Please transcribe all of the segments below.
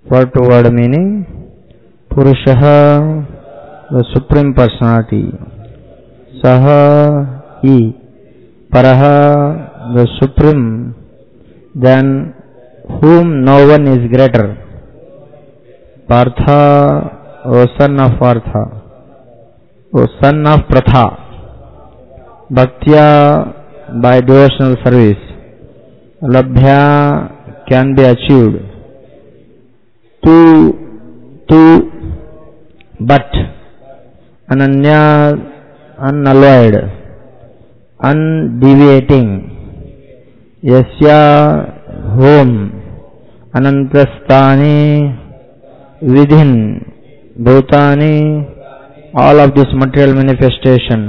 word to word meaning Purushaha, the Supreme Personality. Saha, He. Paraha, the Supreme, than whom no one is greater. Partha, O son of Partha, O son of Pratha. Bhaktya, by devotional service. Labhya can be achieved. Tu, tu, but. Ananya, unalloyed. Undeviating. Yasya, whom. Anantastani, within. Bhutani, all of this material manifestation.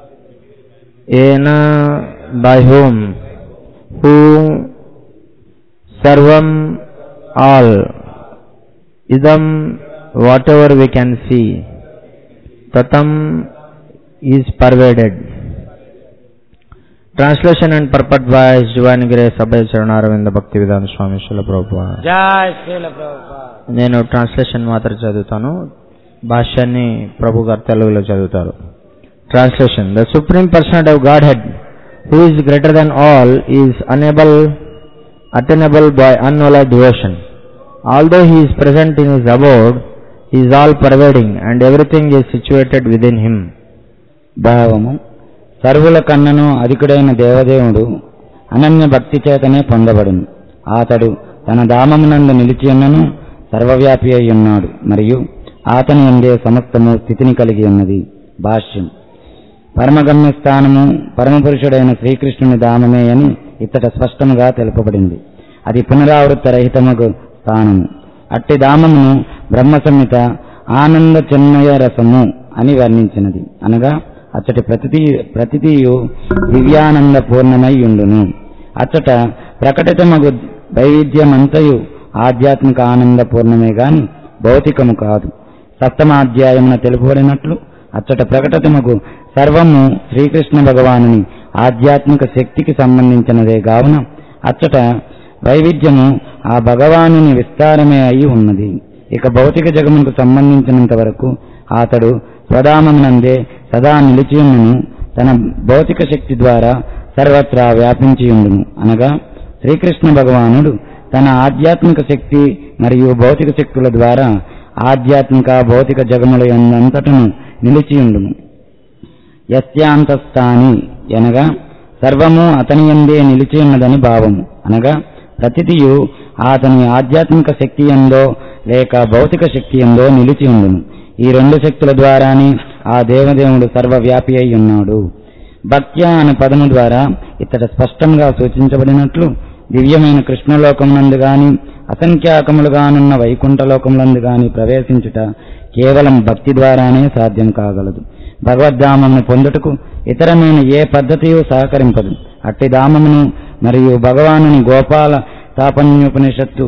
Ena, by whom. Who, sarvam, all. Idam, whatever we can see. Tatam is pervaded. Translation and purport by His Divine Grace Abhay Charanaravindra Bhakti Vedanta Swami Srila Prabhupada. జై శ్రీల ప్రభుపాద నేను translation మాత్రం చదువుతాను భాష్యాన్ని ప్రభు గారు తెలుగులో చదువుతారు translation the supreme personal of godhead who is greater than all is enable attainable by unalloyed devotion although he is present in his abode is all pervading and everything is situated within him భావము సర్వుల కన్నను అధికుడైన దేవదేవుడు అనన్య భక్తి చేతనే పొందబడును అతడు తన ధామమునందు నిలిచి ఉన్నను సర్వవ్యాపి అయి ఉన్నాడు మరియు అతని ఉండే సమస్తము స్థితిని కలిగి ఉన్నది భాష్యం పరమగమ్య స్థానము పరమపురుషుడైన శ్రీకృష్ణుని ధామమే అని ఇచ్చట స్పష్టముగా తెలుపబడింది అది పునరావృత రహితముగు స్థానము అట్టి ధామమును బ్రహ్మ సంహిత ఆనంద చిన్మయ రసము అని వర్ణించినది అనగా అచ్చటి ప్రతి ప్రతియు దివ్యానంద పూర్ణమై ఉండును అచ్చట ప్రకటితమగు వైవిధ్యమంతయు ఆధ్యాత్మిక ఆనంద పూర్ణమే గాని భౌతికము కాదు సప్తమాధ్యాయమున తెలుపబడినట్లు అచ్చట ప్రకటితమగు సర్వము శ్రీకృష్ణ భగవానుని ఆధ్యాత్మిక శక్తికి సంబంధించినదే గావున అచ్చట వైవిధ్యము ఆ భగవానుని విస్తారమే అయి ఉన్నది ఇక భౌతిక జగమునకు సంబంధించినంత వరకు అతడు స్వధామమునందే సదా నిలిచియుండును తన భౌతిక శక్తి ద్వారా సర్వత్రా వ్యాపించియుండును అనగా శ్రీకృష్ణ భగవానుడు తన ఆధ్యాత్మిక శక్తి మరియు భౌతిక శక్తుల ద్వారా ఆధ్యాత్మిక భౌతిక జగముల ఎందంతటను నిలిచియుండును యస్యాంతస్థాని అనగా సర్వము అతని ఎందే నిలిచి ఉన్నదని భావము అనగా ప్రతిదియు అతని ఆధ్యాత్మిక శక్తి ఎందో లేక భౌతిక శక్తి ఎందో నిలిచి ఉండును ఈ రెండు శక్తుల ద్వారానే ఆ దేవదేవుడు సర్వవ్యాపి అయి ఉన్నాడు భక్త్య అనే పదము ద్వారా ఇతడ స్పష్టంగా సూచించబడినట్లు దివ్యమైన కృష్ణలోకమునందు గాని అసంఖ్యాకములుగానున్న వైకుంఠలోకములందు గాని ప్రవేశించుట కేవలం భక్తి ద్వారానే సాధ్యం కాగలదు భగవద్ధామమును పొందుటకు ఇతరమైన ఏ పద్ధతియు సహకరింపదు అట్టి ధామమును మరియు భగవానుని గోపాల తాపన్యోపనిషత్తు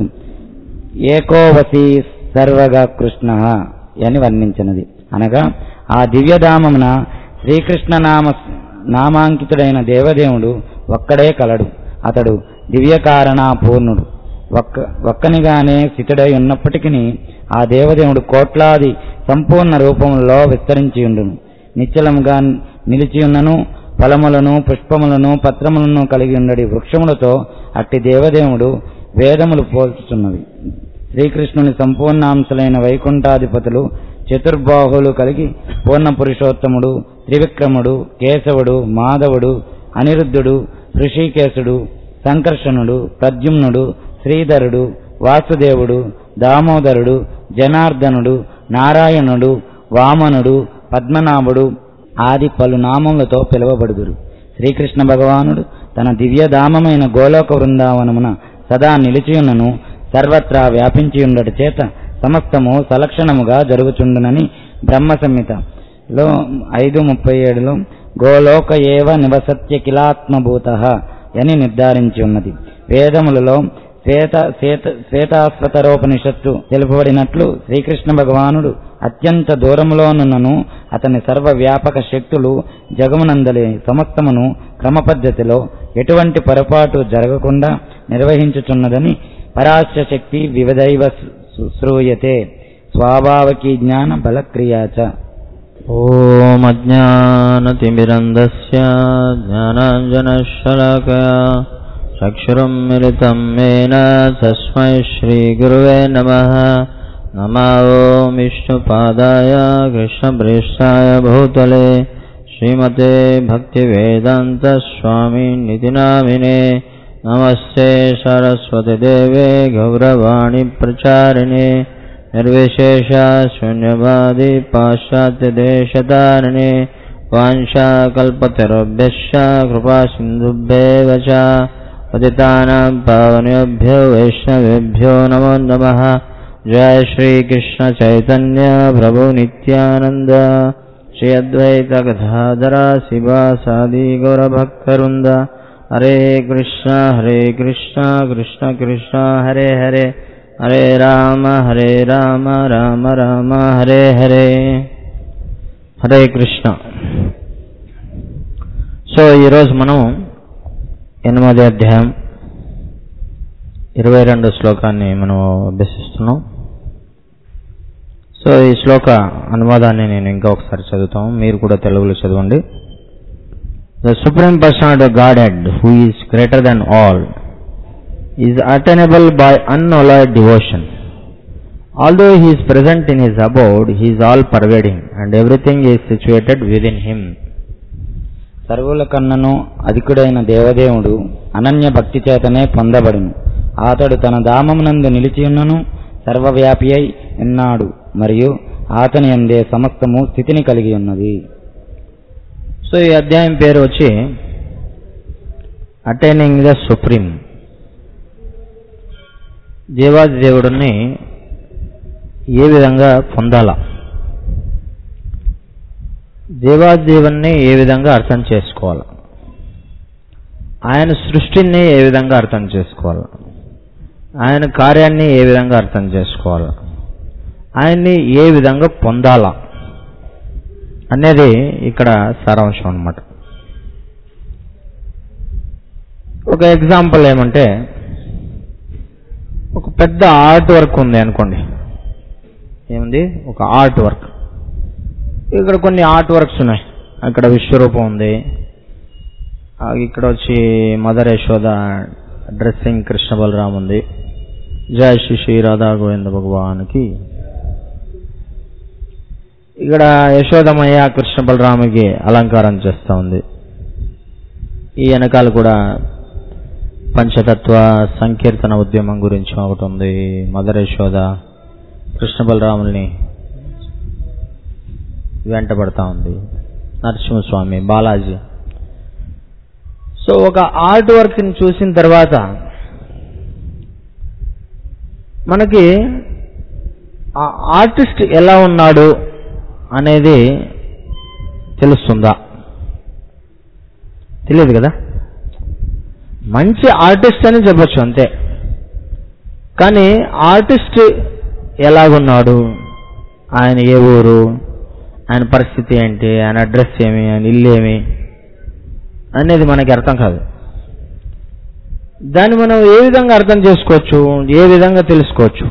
ఏకోవసి సర్వగా కృష్ణ అని వర్ణించినది అనగా ఆ దివ్యధామమున శ్రీకృష్ణ నామ నామాంకితుడైన దేవదేవుడు ఒక్కడే కలడు అతడు దివ్య కారణ పూర్ణుడు ఒక్క ఒక్కనిగానే స్థితుడై ఉన్నప్పటికీ ఆ దేవదేవుడు కోట్లాది సంపూర్ణ రూపంలో విస్తరించి ఉండును నిశ్చలముగా నిలిచి ఉన్నను ఫలములను పుష్పములను పత్రములను కలిగి ఉండడి వృక్షములతో అట్టి దేవదేవుడు వేదములు పోల్చుతున్నవి శ్రీకృష్ణుని సంపూర్ణాంశలైన వైకుంఠాధిపతులు చతుర్బాహులు కలిగి పూర్ణ పురుషోత్తముడు త్రివిక్రముడు కేశవుడు మాధవుడు అనిరుద్ధుడు ఋషికేశుడు సంకర్షణుడు ప్రద్యుమ్నుడు శ్రీధరుడు వాసుదేవుడు దామోదరుడు జనార్దనుడు నారాయణుడు వామనుడు పద్మనాభుడు ఆది పలు నామములతో పిలువబడుదురు శ్రీకృష్ణ భగవానుడు తన దివ్యధామమైన గోలోక వృందావనమున సదా నిలిచియున్నను సర్వత్రా వ్యాపించియుండటి చేత సమస్తము సలక్షణముగా జరుగుచుండునని బ్రహ్మ సంహితలో ఐదు ముప్పై ఏడులో గోలోక ఏవ నివసత్య కిలాత్మభూత అని నిర్ధారించి ఉన్నది వేదములలో శ్వేత శ్వేత శ్వేతాశ్వతరోపనిషత్తు తెలుపబడినట్లు శ్రీకృష్ణ భగవానుడు అత్యంత దూరములోనున్నను అతని సర్వవ్యాపక శక్తులు జగమునందలి సమస్తమును క్రమపద్ధతిలో ఎటువంటి పొరపాటు జరగకుండా నిర్వహించుచున్నదని పరాశ్య శక్తి వివిధైవ శ్రూయతే స్వాభావకి జ్ఞాన బలక్రియా చ ॐ अज्ञानतिमिरन्दस्य ज्ञानाञ्जनशलाकया चक्षुरुं मिलितं येन तस्मै श्रीगुरुवे नमः नमो विष्णुपादाय कृष्णप्रेष्ठाय भूतले श्रीमते भक्तिवेदान्तस्वामिनिति नामिने नमस्ते सरस्वतीदेवे गौरवाणि प्रचारिणे निर्विशेष शून्यवादी पाश्चात्यदेशतारिणे वाञ्छाकल्पतरुभ्यश्च कृपासिन्धुभ्येव च पतितानां पावनेभ्यो वैष्णवेभ्यो नमो नमः जय श्रीकृष्णचैतन्य प्रभु नित्यानन्द श्री अद्वैत गदाधर शिवासादि गौरभक्तवृन्द हरे कृष्ण हरे कृष्ण कृष्ण कृष्ण हरे हरे హరే రామ హరే రామ రామ రామ హరే హరే హరే కృష్ణ సో ఈరోజు మనం ఎనిమిది అధ్యాయం ఇరవై రెండు శ్లోకాన్ని మనం అభ్యసిస్తున్నాం సో ఈ శ్లోక అనువాదాన్ని నేను ఇంకా ఒకసారి చదువుతాం మీరు కూడా తెలుగులో చదవండి the supreme person of godhead who is greater than all is attainable by unalloyed devotion. Although he is present in his abode, he is all pervading and everything is situated within him. సర్వుల కన్నను అధికుడైన దేవదేవుడు అనన్య భక్తి చేతనే పొందబడును అతడు తన ధామమునందు నిలిచియున్నను సర్వవ్యాపి అయి ఉన్నాడు మరియు అతని అందే సమస్తము స్థితిని కలిగి ఉన్నది సో ఈ అధ్యాయం పేరు వచ్చి అటైనింగ్ ద సుప్రీం దేవాది దేవుడిని ఏ విధంగా పొందాలా దేవాది దేవుణ్ణి ఏ విధంగా అర్థం చేసుకోవాలి ఆయన సృష్టిని ఏ విధంగా అర్థం చేసుకోవాలి ఆయన కార్యాన్ని ఏ విధంగా అర్థం చేసుకోవాలి ఆయన్ని ఏ విధంగా పొందాలా అనేది ఇక్కడ సారాంశం అన్నమాట ఒక ఎగ్జాంపుల్ ఏమంటే ఒక పెద్ద ఆర్ట్ వర్క్ ఉంది అనుకోండి ఏముంది ఒక ఆర్ట్ వర్క్ ఇక్కడ కొన్ని ఆర్ట్ వర్క్స్ ఉన్నాయి అక్కడ విశ్వరూపం ఉంది ఆ, ఇక్కడ వచ్చి మదర్ యశోద డ్రెస్సింగ్ కృష్ణ బలరామ్ ఉంది జయ శ్రీ శ్రీ రాధా గోవింద భగవానికి ఇక్కడ యశోదమయ్య కృష్ణ బలరాముకి అలంకారం చేస్తూ ఉంది ఈ వెనకాల కూడా పంచతత్వ సంకీర్తన ఉద్యమం గురించి ఒకటి ఉంది మదర్ యశోద కృష్ణ బలరాముల్ని వెంటబడతా ఉంది నరసింహస్వామి బాలాజీ సో ఒక ఆర్ట్ వర్క్ని చూసిన తర్వాత మనకి ఆ ఆర్టిస్ట్ ఎలా ఉన్నాడు అనేది తెలుస్తుందా తెలియదు కదా మంచి ఆర్టిస్ట్ అని చెప్పొచ్చు అంతే కానీ ఆర్టిస్ట్ ఎలాగున్నాడు ఆయన ఏ ఊరు ఆయన పరిస్థితి ఏంటి ఆయన అడ్రస్ ఏమి ఆయన ఇల్లు ఏమి అనేది మనకి అర్థం కాదు దాన్ని మనం ఏ విధంగా అర్థం చేసుకోవచ్చు ఏ విధంగా తెలుసుకోవచ్చు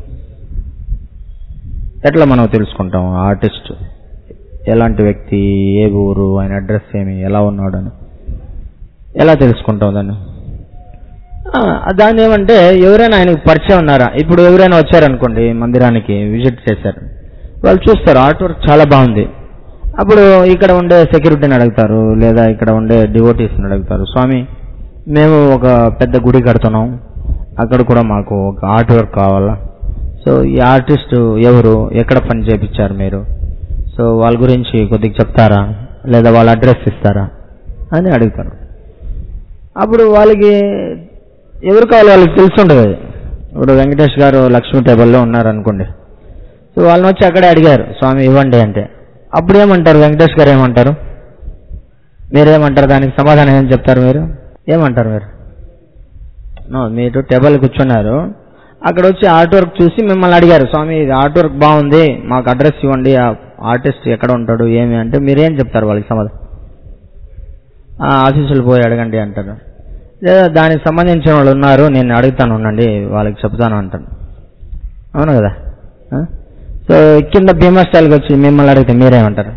ఎట్లా మనం తెలుసుకుంటాం ఆర్టిస్ట్ ఎలాంటి వ్యక్తి ఏ ఊరు ఆయన అడ్రస్ ఏమి ఎలా ఉన్నాడు అని ఎలా తెలుసుకుంటాం దాన్ని ఆ, దాన్ని ఏమంటే ఎవరైనా ఆయనకు పరిచయం ఉన్నారా ఇప్పుడు ఎవరైనా వచ్చారనుకోండి మందిరానికి విజిట్ చేశారు వాళ్ళు చూస్తారు ఆర్ట్ వర్క్ చాలా బాగుంది అప్పుడు ఇక్కడ ఉండే సెక్యూరిటీని అడుగుతారు లేదా ఇక్కడ ఉండే డివోటీస్ని అడుగుతారు స్వామి మేము ఒక పెద్ద గుడి కడుతున్నాం అక్కడ కూడా మాకు ఒక ఆర్ట్ వర్క్ కావాలా సో ఈ ఆర్టిస్ట్ ఎవరు ఎక్కడ పని చేపించారు మీరు సో వాళ్ళ గురించి కొద్దిగా చెప్తారా లేదా వాళ్ళ అడ్రస్ ఇస్తారా అని అడుగుతారు అప్పుడు వాళ్ళకి ఎవరు కావాలి వాళ్ళకి తెలుసుండదు అది ఇప్పుడు వెంకటేష్ గారు లక్ష్మీ టేబుల్లో ఉన్నారు అనుకోండి సో వాళ్ళని వచ్చి అక్కడే అడిగారు స్వామి ఇవ్వండి అంటే అప్పుడు ఏమంటారు వెంకటేష్ గారు ఏమంటారు మీరేమంటారు దానికి సమాధానం ఏం చెప్తారు మీరు ఏమంటారు మీరు నో మీరు టేబుల్ కూర్చున్నారు అక్కడ వచ్చి ఆర్ట్ వర్క్ చూసి మిమ్మల్ని అడిగారు స్వామి ఇది ఆర్ట్ వర్క్ బాగుంది మాకు అడ్రస్ ఇవ్వండి ఆ ఆర్టిస్ట్ ఎక్కడ ఉంటాడు ఏమి అంటే మీరేం చెప్తారు వాళ్ళకి సమాధానం ఆ, ఆఫీసులు పోయి అడగండి అంటారు లేదా దానికి సంబంధించిన వాళ్ళు ఉన్నారు నేను అడుగుతాను ఉండండి వాళ్ళకి చెప్తాను అంటాను అవును కదా ఆ? సో కింద భీమా స్టైల్కి వచ్చి మిమ్మల్ని అడిగితే మీరేమంటారు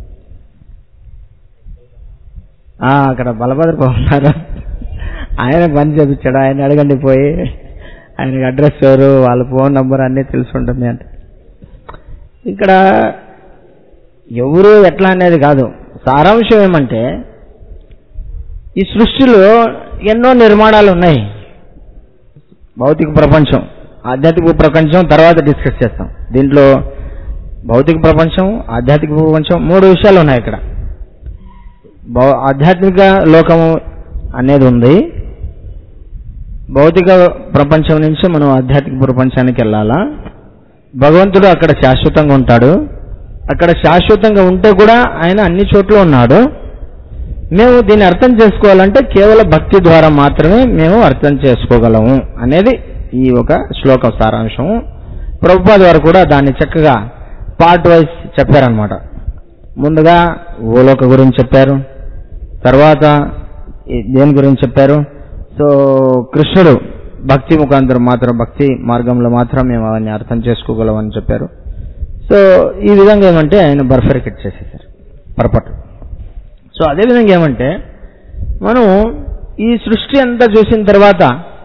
ఆ, అక్కడ బలభద్ర ఉన్నారు ఆయన పని చేపించాడు ఆయన అడగండి పోయి ఆయనకి అడ్రస్ ఎవరు వాళ్ళ ఫోన్ నంబర్ అన్నీ తెలిసి ఉంటుంది అంటే ఇక్కడ ఎవరు ఎట్లా అనేది కాదు సారాంశం ఏమంటే ఈ సృష్టిలో ఎన్నో నిర్మాణాలు ఉన్నాయి భౌతిక ప్రపంచం ఆధ్యాత్మిక ప్రపంచం తర్వాత డిస్కస్ చేస్తాం దీంట్లో భౌతిక ప్రపంచం ఆధ్యాత్మిక ప్రపంచం మూడు విషయాలు ఉన్నాయి ఇక్కడ భౌ- ఆధ్యాత్మిక లోకము అనేది ఉంది భౌతిక ప్రపంచం నుంచి మనం ఆధ్యాత్మిక ప్రపంచానికి వెళ్ళాలా భగవంతుడు అక్కడ శాశ్వతంగా ఉంటాడు అక్కడ శాశ్వతంగా ఉంటే కూడా ఆయన అన్ని చోట్ల ఉన్నాడు మేము దీన్ని అర్థం చేసుకోవాలంటే కేవలం భక్తి ద్వారా మాత్రమే మేము అర్థం చేసుకోగలము అనేది ఈ ఒక శ్లోక సారాంశం ప్రభుపాద వారు కూడా దాన్ని చక్కగా పార్ట్ వైజ్ చెప్పారనమాట ముందుగా ఓలోక గురించి చెప్పారు తర్వాత ఈ- దేని గురించి చెప్పారు సో కృష్ణుడు భక్తి ముఖాంతరం మాత్రం భక్తి మార్గంలో మాత్రం మేము అవన్నీ అర్థం చేసుకోగలం అని చెప్పారు సో ఈ విధంగా ఏమంటే ఆయన బర్ఫరికెట్ చేసేసారు పరపట్టు సో అదేవిధంగా ఏమంటే మనం ఈ సృష్టి అంతా చూసిన తర్వాత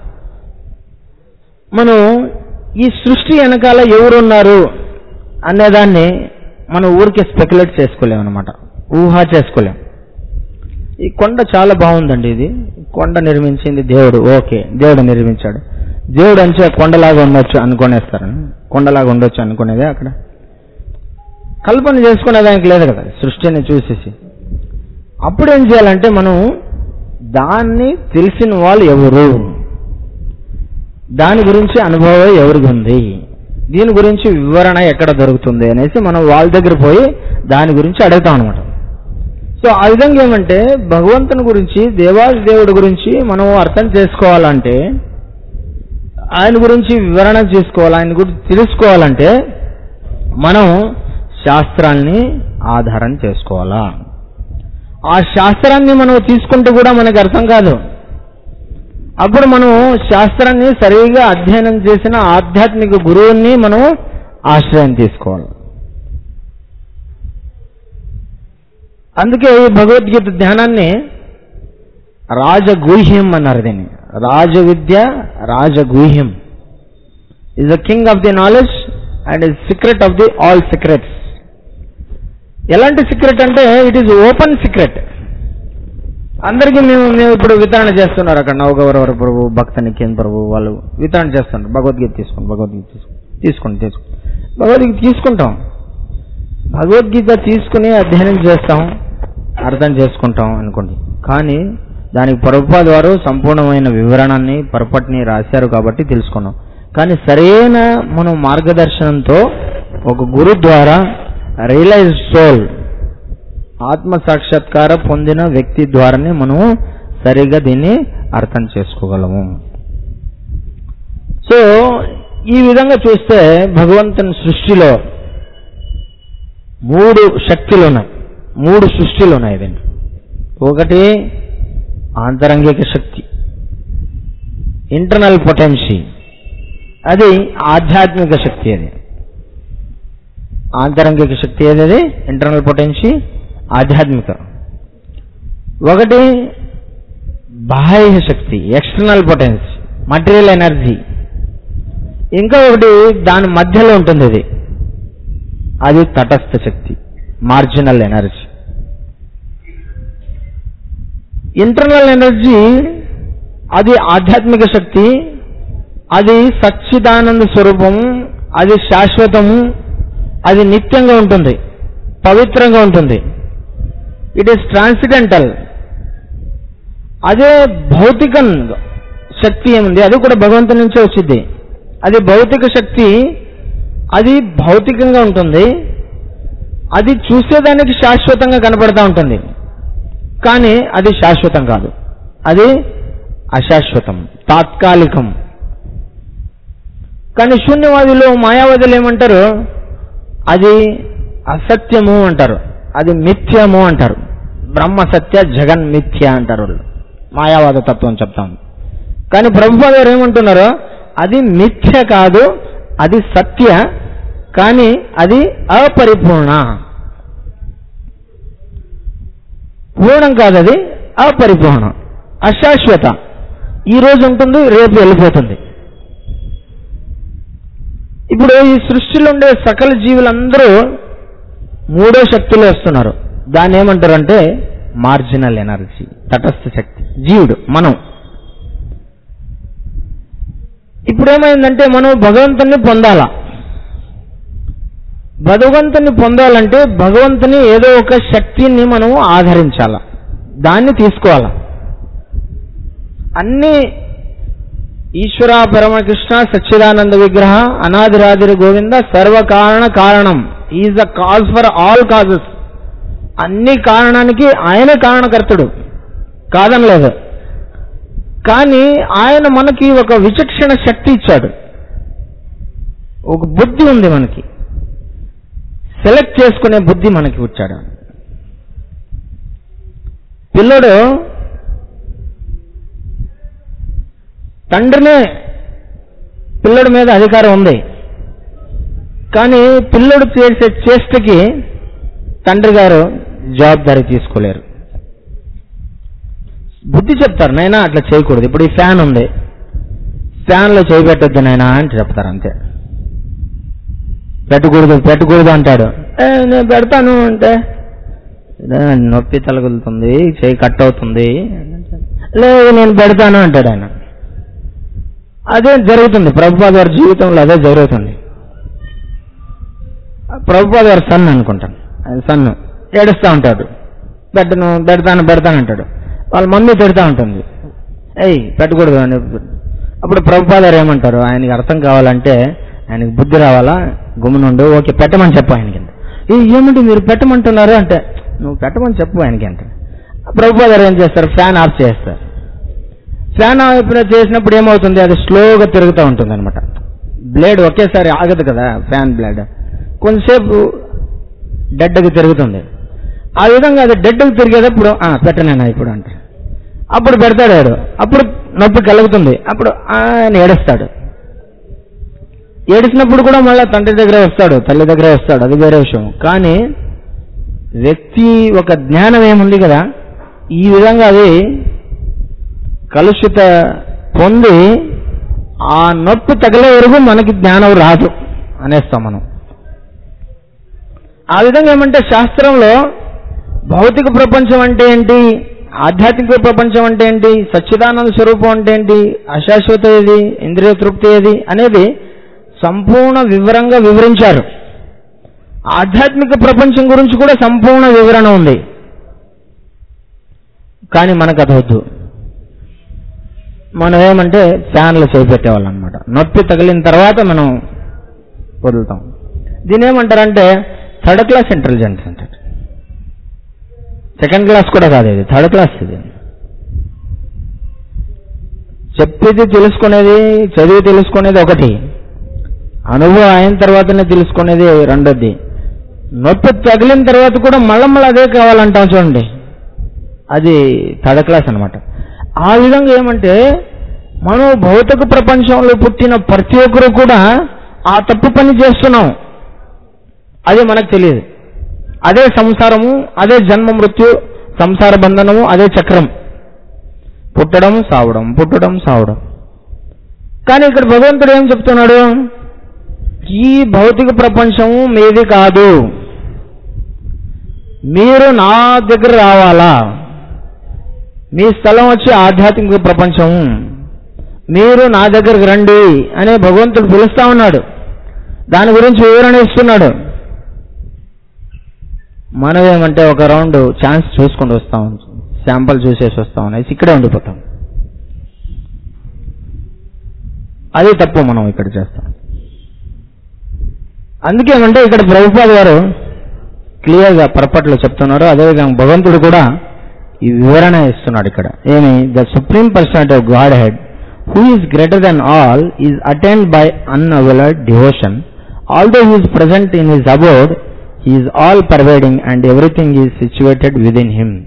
మనం ఈ సృష్టి వెనకాల ఎవరున్నారు అనేదాన్ని మనం ఊరికే స్పెక్యులేట్ చేసుకోలేం అనమాట ఊహా చేసుకోలేం ఈ కొండ చాలా బాగుందండి ఇది కొండ నిర్మించింది దేవుడు ఓకే దేవుడు నిర్మించాడు దేవుడు అంటే కొండలాగా ఉండొచ్చు అనుకునేస్తారు కొండలాగా ఉండొచ్చు అనుకునేదే అక్కడ కల్పన చేసుకునేదానికి లేదు కదా సృష్టిని చూసేసి అప్పుడు ఏం చేయాలంటే మనం దాన్ని తెలిసిన వాళ్ళు ఎవరు దాని గురించి అనుభవం ఎవరికి ఉంది దీని గురించి వివరణ ఎక్కడ దొరుకుతుంది అనేసి మనం వాళ్ళ దగ్గర పోయి దాని గురించి అడుగుతాం అనమాట సో ఆ విధంగా ఏమంటే భగవంతుని గురించి దేవాది దేవుడి గురించి మనం అర్థం చేసుకోవాలంటే ఆయన గురించి వివరణ చేసుకోవాలి ఆయన గురించి తెలుసుకోవాలంటే మనం శాస్త్రాల్ని ఆధారం చేసుకోవాలా ఆ శాస్త్రాన్ని మనం తీసుకుంటే కూడా మనకు అర్థం కాదు అప్పుడు మనం శాస్త్రాన్ని సరిగా అధ్యయనం చేసిన ఆధ్యాత్మిక గురువుని మనం ఆశ్రయం తీసుకోవాలి అందుకే ఈ భగవద్గీత ధ్యానాన్ని రాజగూహ్యం అన్నారు దీన్ని రాజ విద్య రాజగూహ్యం is the king of the knowledge and is secret of the all secrets ఎలాంటి సీక్రెట్ అంటే ఇట్ ఈస్ ఓపెన్ సీక్రెట్ అందరికీ మేము మేము ఇప్పుడు వితరణ చేస్తున్నారు అక్కడ నవగౌరవ ప్రభు భక్త నికేన్ ప్రభు వాళ్ళు వితరణ చేస్తున్నారు భగవద్గీత తీసుకోండి భగవద్గీత తీసుకోండి తీసుకోండి తీసుకోండి భగవద్గీత తీసుకుంటాం భగవద్గీత తీసుకుని అధ్యయనం చేస్తాం అర్థం చేసుకుంటాం అనుకోండి కానీ దానికి ప్రభుపాద వారు సంపూర్ణమైన వివరణని పరపటిని రాశారు కాబట్టి తెలుసుకున్నాం కానీ సరైన మనం మార్గదర్శనంతో ఒక గురు ద్వారా రియలైజ్ సోల్ ఆత్మ సాక్షాత్కార పొందిన వ్యక్తి ద్వారానే మనం సరిగా దీన్ని అర్థం చేసుకోగలము సో ఈ విధంగా చూస్తే భగవంతుని సృష్టిలో మూడు శక్తులు ఉన్నాయి మూడు సృష్టిలు ఉన్నాయి దీన్ని ఒకటి ఆంతరంగిక శక్తి ఇంటర్నల్ పొటెన్షి అది ఆధ్యాత్మిక శక్తి అది ఆంతరంగిక శక్తి ఏది ఇంటర్నల్ పొటెన్షి ఆధ్యాత్మిక ఒకటి బాహ్య శక్తి ఎక్స్టర్నల్ పొటెన్స్ మటీరియల్ ఎనర్జీ ఇంకా ఒకటి దాని మధ్యలో ఉంటుంది ఇది అది తటస్థ శక్తి మార్జినల్ ఎనర్జీ ఇంటర్నల్ ఎనర్జీ అది ఆధ్యాత్మిక శక్తి అది సచ్చిదానంద స్వరూపం అది శాశ్వతము అది నిత్యంగా ఉంటుంది పవిత్రంగా ఉంటుంది ఇట్ ఈస్ ట్రాన్సిడెంటల్ అదే భౌతిక శక్తి ఏముంది అది కూడా భగవంతుని నుంచే వచ్చింది అది భౌతిక శక్తి అది భౌతికంగా ఉంటుంది అది చూసేదానికి శాశ్వతంగా కనపడతా ఉంటుంది కానీ అది శాశ్వతం కాదు అది అశాశ్వతం తాత్కాలికం కానీ శూన్యవాదులు మాయావాదులు ఏమంటారు అది అసత్యము అంటారు అది మిథ్యము అంటారు బ్రహ్మ సత్య జగన్ మిథ్య అంటారు వాళ్ళు మాయావాద తత్వం చెప్తాం కానీ ప్రభుత్వ గారు ఏమంటున్నారు అది మిథ్య కాదు అది సత్య కానీ అది అపరిపూర్ణ పూర్ణం కాదు అది అపరిపూర్ణం అశాశ్వత ఈ రోజు ఉంటుంది రేపు వెళ్ళిపోతుంది ఇప్పుడు ఈ సృష్టిలో ఉండే సకల జీవులందరూ మూడో శక్తిలో వస్తున్నారు దాన్ని ఏమంటారంటే మార్జినల్ ఎనర్జీ తటస్థ శక్తి జీవుడు మనం ఇప్పుడు ఏమైందంటే మనం భగవంతుని పొందాలా భగవంతుని పొందాలంటే భగవంతుని ఏదో ఒక శక్తిని మనం ఆదరించాల దాన్ని తీసుకోవాలా అన్ని ఈశ్వర పరమకృష్ణ సచ్చిదానంద విగ్రహ అనాదిరాదిరి గోవింద సర్వకారణ కారణం is the cause for all causes అన్ని కారణానికి ఆయనే కారణకర్తుడు కాదనలేదు కానీ ఆయన మనకి ఒక విచక్షణ శక్తి ఇచ్చాడు ఒక బుద్ధి ఉంది మనకి సెలెక్ట్ చేసుకునే బుద్ధి మనకి వచ్చాడు పిల్లడు తండ్రినే పిల్లడి మీద అధికారం ఉంది కానీ పిల్లడు చేసే చేష్టకి తండ్రి గారు జవాబాదారీ తీసుకోలేరు బుద్ధి చెప్తారు నైనా అట్లా చేయకూడదు ఇప్పుడు ఈ ఫ్యాన్ ఉంది ఫ్యాన్లో చేయి పెట్టొద్దు నైనా అని చెప్తారు అంతే పెట్టకూడదు పెట్టకూడదు అంటాడు "ఏ, నేను పెడతాను అంటే "ఏ, నొప్పి తలగులుతుంది చేయి కట్ అవుతుంది లేదు నేను పెడతాను అంటాడు ఆయన అదే జరుగుతుంది ప్రభుపాద వారి జీవితంలో అదే జరుగుతుంది ప్రభుపాద వారి సన్ అనుకుంటాను ఆయన సన్ను ఏడుస్తూ ఉంటాడు పెట్టను పెడతాను పెడతాను అంటాడు వాళ్ళ మమ్మీ పెడతా ఉంటుంది ఏయ్ పెట్టకూడదు అని అప్పుడు ప్రభుపాదారు ఏమంటారు ఆయనకి అర్థం కావాలంటే ఆయనకి బుద్ధి రావాలా గుమ్మనుండు ఓకే పెట్టమని చెప్పు ఆయనకి ఏ ఏమిటి మీరు పెట్టమంటున్నారు అంటే నువ్వు పెట్టమని చెప్పు ఆయనకి అంటే ప్రభుపాదారు ఏం చేస్తారు ఫ్యాన్ ఆఫ్ చేస్తారు ఫ్యాన్ ఆఫ్ చేసినప్పుడు ఏమవుతుంది అది స్లోగా తిరుగుతూ ఉంటుంది అనమాట బ్లేడ్ ఒకేసారి ఆగదు కదా ఫ్యాన్ బ్లేడ్ కొంతసేపు డెడ్కి తిరుగుతుంది ఆ విధంగా అది డెడ్కి తిరిగేటప్పుడు "ఆ, పెట్టనేనా ఇప్పుడు అంటారు అప్పుడు పెడతాడు వాడు అప్పుడు నొప్పి కలుగుతుంది అప్పుడు "ఆ" అని ఏడుస్తాడు ఏడిసినప్పుడు కూడా మళ్ళీ తండ్రి దగ్గర వస్తాడు తల్లి దగ్గర వస్తాడు అది వేరే విషయం కానీ వ్యక్తి ఒక జ్ఞానం ఏముంది కదా ఈ విధంగా అది కలుషిత పొంది ఆ నొప్పి తగిలే వరకు మనకి జ్ఞానం రాదు అనేస్తాం మనం ఆ విధంగా ఏమంటే శాస్త్రంలో భౌతిక ప్రపంచం అంటే ఏంటి ఆధ్యాత్మిక ప్రపంచం అంటే ఏంటి సచ్చిదానంద స్వరూపం అంటే ఏంటి అశాశ్వత ఏది ఇంద్రియ తృప్తి ఏది అనేది సంపూర్ణ వివరంగా వివరించారు ఆధ్యాత్మిక ప్రపంచం గురించి కూడా సంపూర్ణ వివరణ ఉంది కానీ మనకు అది వద్దు మనం ఏమంటే ఫ్యాన్లు చేపెట్టేవాళ్ళం అనమాట నొప్పి తగిలిన తర్వాత మనం వదులుతాం దీని ఏమంటారంటే థర్డ్ క్లాస్ ఇంటెలిజెన్స్ అంటారు సెకండ్ క్లాస్ కూడా కాదు ఇది థర్డ్ క్లాస్ ఇది చెప్పేది తెలుసుకునేది చదివి తెలుసుకునేది ఒకటి అనుభవం అయిన తర్వాతనే తెలుసుకునేది రెండోది నొప్పి తగిలిన తర్వాత కూడా మళ్ళీ మళ్ళీ అదే కావాలంటాం చూడండి అది థర్డ్ క్లాస్ అనమాట ఆ విధంగా ఏమంటే మనం భౌతిక ప్రపంచంలో పుట్టిన ప్రతి ఒక్కరు కూడా ఆ తప్పు పని చేస్తున్నాం అది మనకు తెలియదు అదే సంసారము అదే జన్మ మృత్యు సంసార బంధనము అదే చక్రం పుట్టడం సావడం పుట్టడం సావడం కానీ ఇక్కడ భగవంతుడు ఏం చెప్తున్నాడు ఈ భౌతిక ప్రపంచము మీది కాదు మీరు నా దగ్గర రావాలా మీ స్థలం వచ్చి ఆధ్యాత్మిక ప్రపంచం మీరు నా దగ్గరికి రండి అనే భగవంతుడు పిలుస్తా ఉన్నాడు దాని గురించి వివరణ ఇస్తున్నాడు మనం ఏమంటే ఒక రౌండ్ ఛాన్స్ చూసుకొని వస్తాం శాంపుల్ చూసేసి వస్తాం అనేసి ఇక్కడే ఉండిపోతాం అది తప్పు మనం ఇక్కడ చేస్తాం అందుకేమంటే ఇక్కడ ప్రభుపాద్ గారు క్లియర్గా పొరపాట్లు చెప్తున్నారు అదేవిధంగా భగవంతుడు కూడా ఈ వివరణ ఇస్తున్నాడు ఇక్కడ ఏమి the supreme personality of godhead who is greater than all is attend by unalloyed devotion although he's present in his abode he is all pervading and everything is situated within him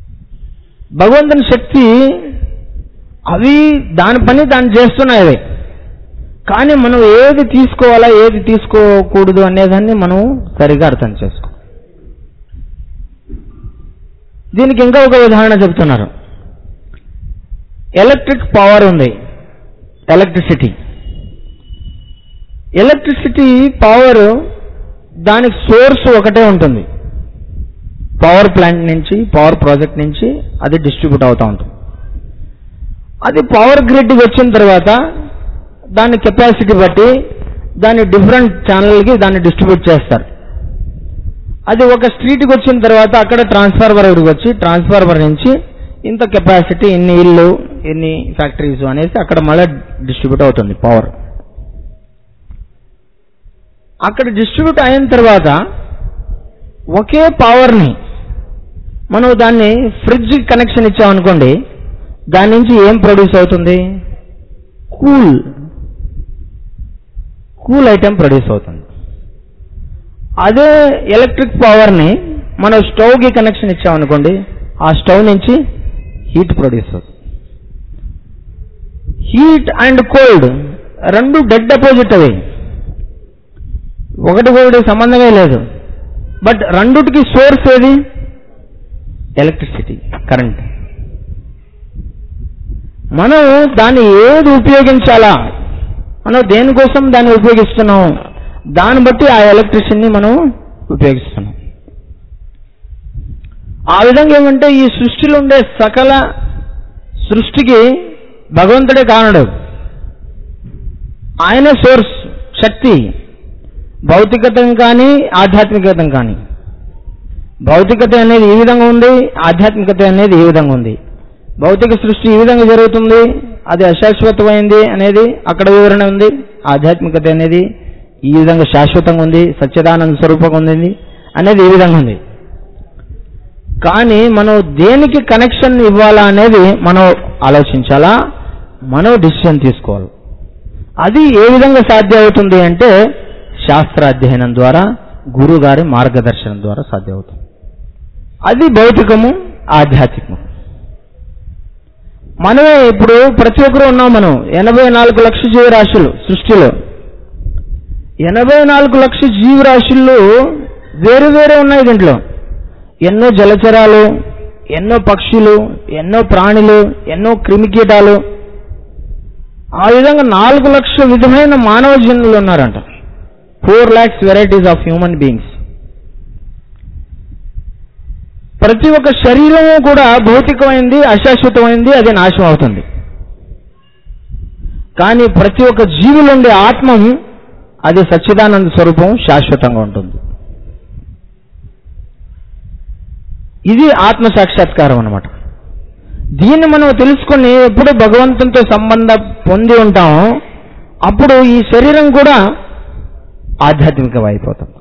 భగవంతుని శక్తి అవి దాని పని దాన్ని చేస్తున్నాయి అవి కానీ మనం ఏది తీసుకోవాలా ఏది తీసుకోకూడదు అనేదాన్ని మనం సరిగా అర్థం చేసుకో దీనికి ఇంకా ఒక ఉదాహరణ చెప్తున్నారు ఎలక్ట్రిక్ పవర్ ఉంది ఎలక్ట్రిసిటీ ఎలక్ట్రిసిటీ పవర్ దానికి సోర్స్ ఒకటే ఉంటుంది పవర్ ప్లాంట్ నుంచి పవర్ ప్రాజెక్ట్ నుంచి అది డిస్ట్రిబ్యూట్ అవుతూ ఉంటుంది అది పవర్ గ్రిడ్కి వచ్చిన తర్వాత దాని కెపాసిటీ బట్టి దాన్ని డిఫరెంట్ ఛానల్కి దాన్ని డిస్ట్రిబ్యూట్ చేస్తారు అది ఒక స్ట్రీట్కి వచ్చిన తర్వాత అక్కడ ట్రాన్స్ఫార్మర్ వచ్చి ట్రాన్స్ఫార్మర్ నుంచి ఇంత కెపాసిటీ ఇన్ని ఇల్లు ఎన్ని ఫ్యాక్టరీస్ అనేసి అక్కడ మళ్ళీ డిస్ట్రిబ్యూట్ అవుతుంది పవర్ అక్కడ డిస్ట్రిబ్యూట్ అయిన తర్వాత ఒకే పవర్ని మనం దాన్ని ఫ్రిడ్జ్ కనెక్షన్ ఇచ్చామనుకోండి దాని నుంచి ఏం ప్రొడ్యూస్ అవుతుంది కూల్ కూల్ ఐటెం ప్రొడ్యూస్ అవుతుంది అదే ఎలక్ట్రిక్ పవర్ని మనం స్టవ్కి కనెక్షన్ ఇచ్చామనుకోండి ఆ స్టవ్ నుంచి హీట్ ప్రొడ్యూస్ అవుతుంది హీట్ అండ్ కోల్డ్ రెండు డెడ్ అపోజిట్ అవి ఒకటి ఒకటి సంబంధమే లేదు బట్ రెండుటికి సోర్స్ ఏది ఎలక్ట్రిసిటీ కరెంట్ మనం దాన్ని ఏది ఉపయోగించాలా మనం దేనికోసం దాన్ని ఉపయోగిస్తున్నాం దాన్ని బట్టి ఆ ఎలక్ట్రిసిటీని మనం ఉపయోగిస్తున్నాం ఆ విధంగా ఏమంటే ఈ సృష్టిలో ఉండే సకల సృష్టికి భగవంతుడే కారణడు ఆయనే సోర్స్ శక్తి భౌతికతం కానీ ఆధ్యాత్మికతం కానీ భౌతికత అనేది ఈ విధంగా ఉంది ఆధ్యాత్మికత అనేది ఈ విధంగా ఉంది భౌతిక సృష్టి ఈ విధంగా జరుగుతుంది అది అశాశ్వతమైంది అనేది అక్కడ వివరణ ఉంది ఆధ్యాత్మికత అనేది ఈ విధంగా శాశ్వతంగా ఉంది సత్యదానంద స్వరూపంగా ఉంది అనేది ఈ విధంగా ఉంది కానీ మనం దేనికి కనెక్షన్ ఇవ్వాలా అనేది మనం ఆలోచించాలా మనం డిసిషన్ తీసుకోవాలి అది ఏ విధంగా సాధ్యం అవుతుంది అంటే శాస్త్ర అధ్యయనం ద్వారా గురువు గారి మార్గదర్శనం ద్వారా సాధ్యం అవుతుంది అది భౌతికము ఆధ్యాత్మికము మనమే ఇప్పుడు ప్రతి ఒక్కరు ఉన్నాం మనం ఎనభై నాలుగు లక్షల జీవరాశులు సృష్టిలో ఎనభై నాలుగు లక్షల జీవరాశులు వేరు వేరే ఉన్నాయి దీంట్లో ఎన్నో జలచరాలు ఎన్నో పక్షులు ఎన్నో ప్రాణులు ఎన్నో క్రిమికీటాలు ఆ విధంగా నాలుగు లక్షల విధమైన మానవ జనులు ఉన్నారంట four lakhs varieties of human beings ప్రతి ఒక్క శరీరము కూడా భౌతికమైంది అశాశ్వతమైంది అది నాశనం అవుతుంది కానీ ప్రతి ఒక్క జీవిలో ఉండే ఆత్మం అది సచ్చిదానంద స్వరూపం శాశ్వతంగా ఉంటుంది ఇది ఆత్మ సాక్షాత్కారం అనమాట దీన్ని మనం తెలుసుకొని ఎప్పుడు భగవంతునితో సంబంధం పొంది ఉంటాం అప్పుడు ఈ శరీరం కూడా ఆధ్యాత్మికం అయిపోతుంది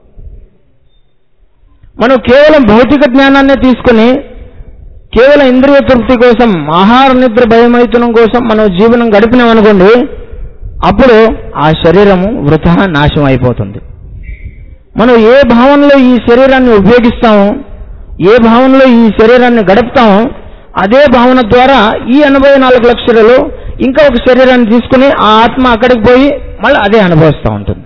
మనం కేవలం భౌతిక జ్ఞానాన్ని తీసుకుని కేవలం ఇంద్రియ తృప్తి కోసం ఆహార నిద్ర భయమైతునం కోసం మనం జీవనం గడిపినాం అనుకోండి అప్పుడు ఆ శరీరము వృథా నాశనం అయిపోతుంది మనం ఏ భావనలో ఈ శరీరాన్ని ఉపయోగిస్తామో ఏ భావనలో ఈ శరీరాన్ని గడుపుతామో అదే భావన ద్వారా ఈ ఎనభై నాలుగు లక్షలలో ఇంకా ఒక శరీరాన్ని తీసుకుని ఆ ఆత్మ అక్కడికి పోయి మళ్ళీ అదే అనుభవిస్తూ ఉంటుంది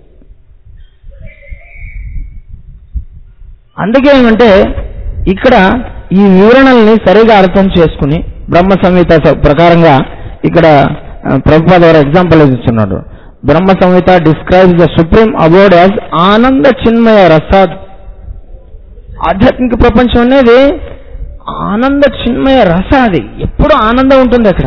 అందుకే ఏమంటే ఇక్కడ ఈ వివరణల్ని సరిగా అర్థం చేసుకుని బ్రహ్మ సంహిత స- ప్రకారంగా ఇక్కడ ఆ, ప్రభుపాద వారు ఎగ్జాంపుల్ ఇస్తున్నాడు Brahma Samhita describes the supreme abode as ఆనంద చిన్మయ రసాద్ ఆధ్యాత్మిక ప్రపంచం అనేది ఆనంద చిన్మయ రస అది ఎప్పుడు ఆనందం ఉంటుంది అక్కడ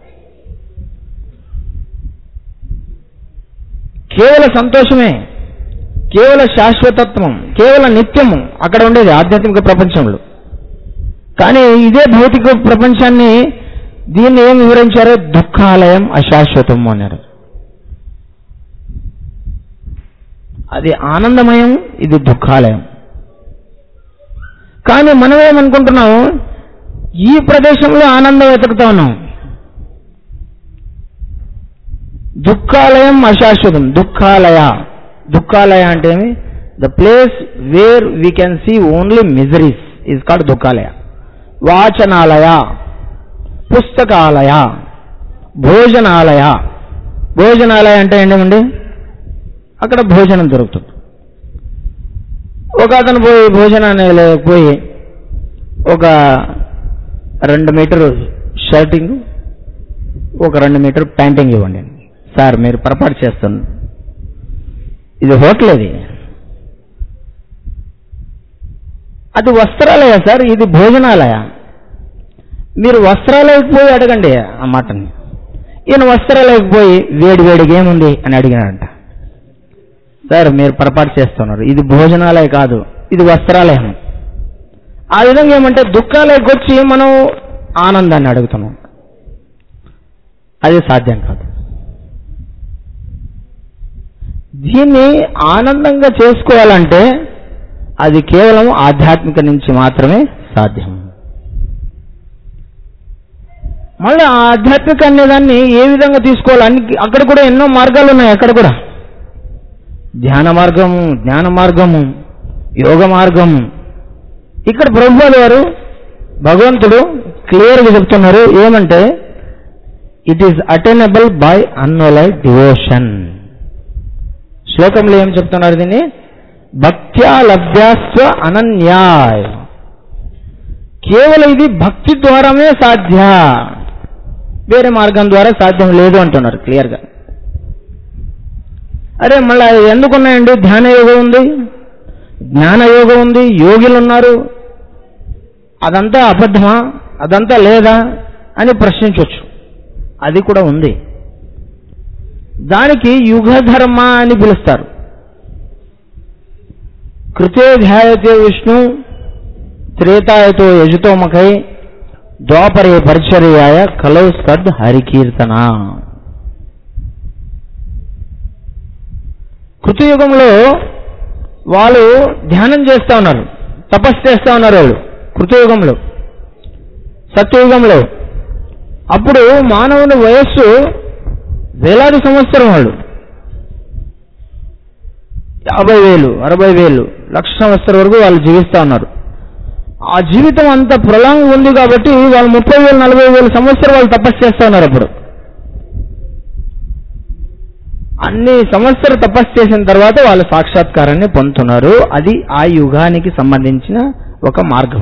కేవల సంతోషమే కేవల శాశ్వతత్వం కేవల నిత్యము అక్కడ ఉండేది ఆధ్యాత్మిక ప్రపంచంలో కానీ ఇదే భౌతిక ప్రపంచాన్ని దీన్ని ఏం వివరించారు దుఃఖాలయం అశాశ్వతం అన్నారు అది ఆనందమయం ఇది దుఃఖాలయం కానీ మనం ఏమనుకుంటున్నాం ఈ ప్రదేశంలో ఆనందం వెతుకుతా ఉన్నాం దుఃఖాలయం అశాశ్వతం దుఃఖాలయ దుఃఖాలయ అంటే ఏమి the place where we can see only miseries is called దుఃఖాలయ వాచనాలయ పుస్తకాలయ భోజనాలయ భోజనాలయం అంటే ఏంటండి అక్కడ భోజనం దొరుకుతుంది ఒక అతను పోయి భోజనాన్ని పోయి ఒక రెండు మీటర్ షర్టింగ్ ఒక రెండు మీటర్ ప్యాంటింగ్ ఇవ్వండి సార్ మీరు పొరపాటు చేస్తున్నారు ఇది హోటల్ అది అది వస్త్రాలయ సార్ ఇది భోజనాలయ మీరు వస్త్రాలయకు పోయి అడగండి ఆ మాటని ఈయన వస్త్రాలయకు పోయి వేడి వేడిగా ఏముంది అని అడిగినాడంట సార్ మీరు పొరపాటు చేస్తున్నారు ఇది భోజనాలయ కాదు ఇది వస్త్రాలయం ఆ విధంగా ఏమంటే దుఃఖాలయకు వచ్చి మనం ఆనందాన్ని అడుగుతున్నాం అది సాధ్యం కాదు దీన్ని ఆనందంగా చేసుకోవాలంటే అది కేవలం ఆధ్యాత్మిక నుంచి మాత్రమే సాధ్యం మళ్ళీ ఆ ఆధ్యాత్మిక అనేదాన్ని ఏ విధంగా తీసుకోవాలి అన్ని అక్కడ కూడా ఎన్నో మార్గాలు ఉన్నాయి అక్కడ కూడా ధ్యాన మార్గము జ్ఞాన మార్గము యోగ మార్గము ఇక్కడ ప్రభుత్వాలు వారు భగవంతుడు క్లియర్గా చెప్తున్నారు ఏమంటే it is attainable by unalloyed devotion శ్లోకంలో ఏం చెప్తున్నారు దీన్ని భక్త్యా లభ్యాస్వ అనన్యాయ్ కేవలం ఇది భక్తి ద్వారానే సాధ్య వేరే మార్గం ద్వారా సాధ్యం లేదు అంటున్నారు క్లియర్గా అరే మళ్ళీ ఎందుకున్నాయండి ధ్యాన యోగం ఉంది జ్ఞాన యోగం ఉంది యోగులు ఉన్నారు అదంతా అబద్ధమా అదంతా లేదా అని ప్రశ్నించవచ్చు అది కూడా ఉంది దానికి యుగధర్మ అని పిలుస్తారు కృతే ధ్యాయతే విష్ణు త్రేతాయతో యజుతోమకై ద్వాపరే పరిచర్యాయ కలౌ సద్ హరికీర్తన కృతయుగంలో వాళ్ళు ధ్యానం చేస్తూ ఉన్నారు తపస్సు చేస్తూ ఉన్నారు వాళ్ళు కృతయుగంలో సత్యయుగంలో అప్పుడు మానవుని వయస్సు వేలాది సంవత్సరం వాళ్ళు యాభై వేలు అరవై వేలు లక్ష సంవత్సరం వరకు వాళ్ళు జీవిస్తూ ఉన్నారు ఆ జీవితం అంత ప్రొలాంగ్ ఉంది కాబట్టి వాళ్ళు ముప్పై వేలు నలభై వేలు సంవత్సరం వాళ్ళు తపస్సు చేస్తూ ఉన్నారు అప్పుడు అన్ని సంవత్సర తపస్సు చేసిన తర్వాత వాళ్ళు సాక్షాత్కారాన్ని పొందుతున్నారు అది ఆ యుగానికి సంబంధించిన ఒక మార్గం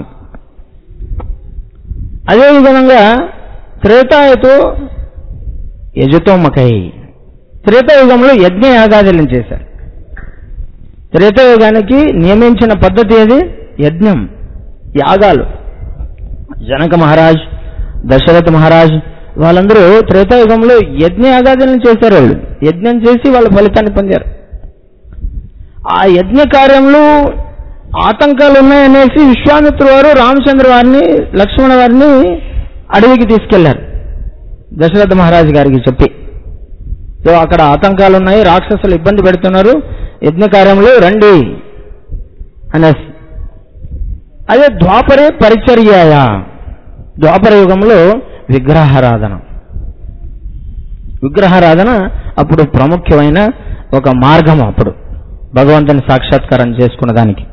అదే విధంగా త్రేతాయతో యజుతోమకై త్రేతాయుగంలో యజ్ఞ యాగాదులను చేశారు త్రేతాయుగానికి నియమించిన పద్ధతి ఏది యజ్ఞం యాగాలు జనక మహారాజ్ దశరథ మహారాజ్ వాళ్ళందరూ త్రేతాయుగంలో యజ్ఞ యాగాదులను చేశారు వాళ్ళు యజ్ఞం చేసి వాళ్ళ ఫలితాన్ని పొందారు ఆ యజ్ఞ కార్యంలో ఆతంకాలు ఉన్నాయనేసి విశ్వామిత్ర వారు రామచంద్ర వారిని లక్ష్మణ వారిని అడవికి తీసుకెళ్లారు దశరథ మహారాజు గారికి చెప్పి సో అక్కడ ఆతంకాలు ఉన్నాయి రాక్షసులు ఇబ్బంది పెడుతున్నారు యజ్ఞ కార్యంలో రండి అనేసి అదే ద్వాపరే పరిచర్యాయ ద్వాపర యుగంలో విగ్రహారాధన విగ్రహారాధన అప్పుడు ప్రాముఖ్యమైన ఒక మార్గం అప్పుడు భగవంతుని సాక్షాత్కారం చేసుకున్న దానికి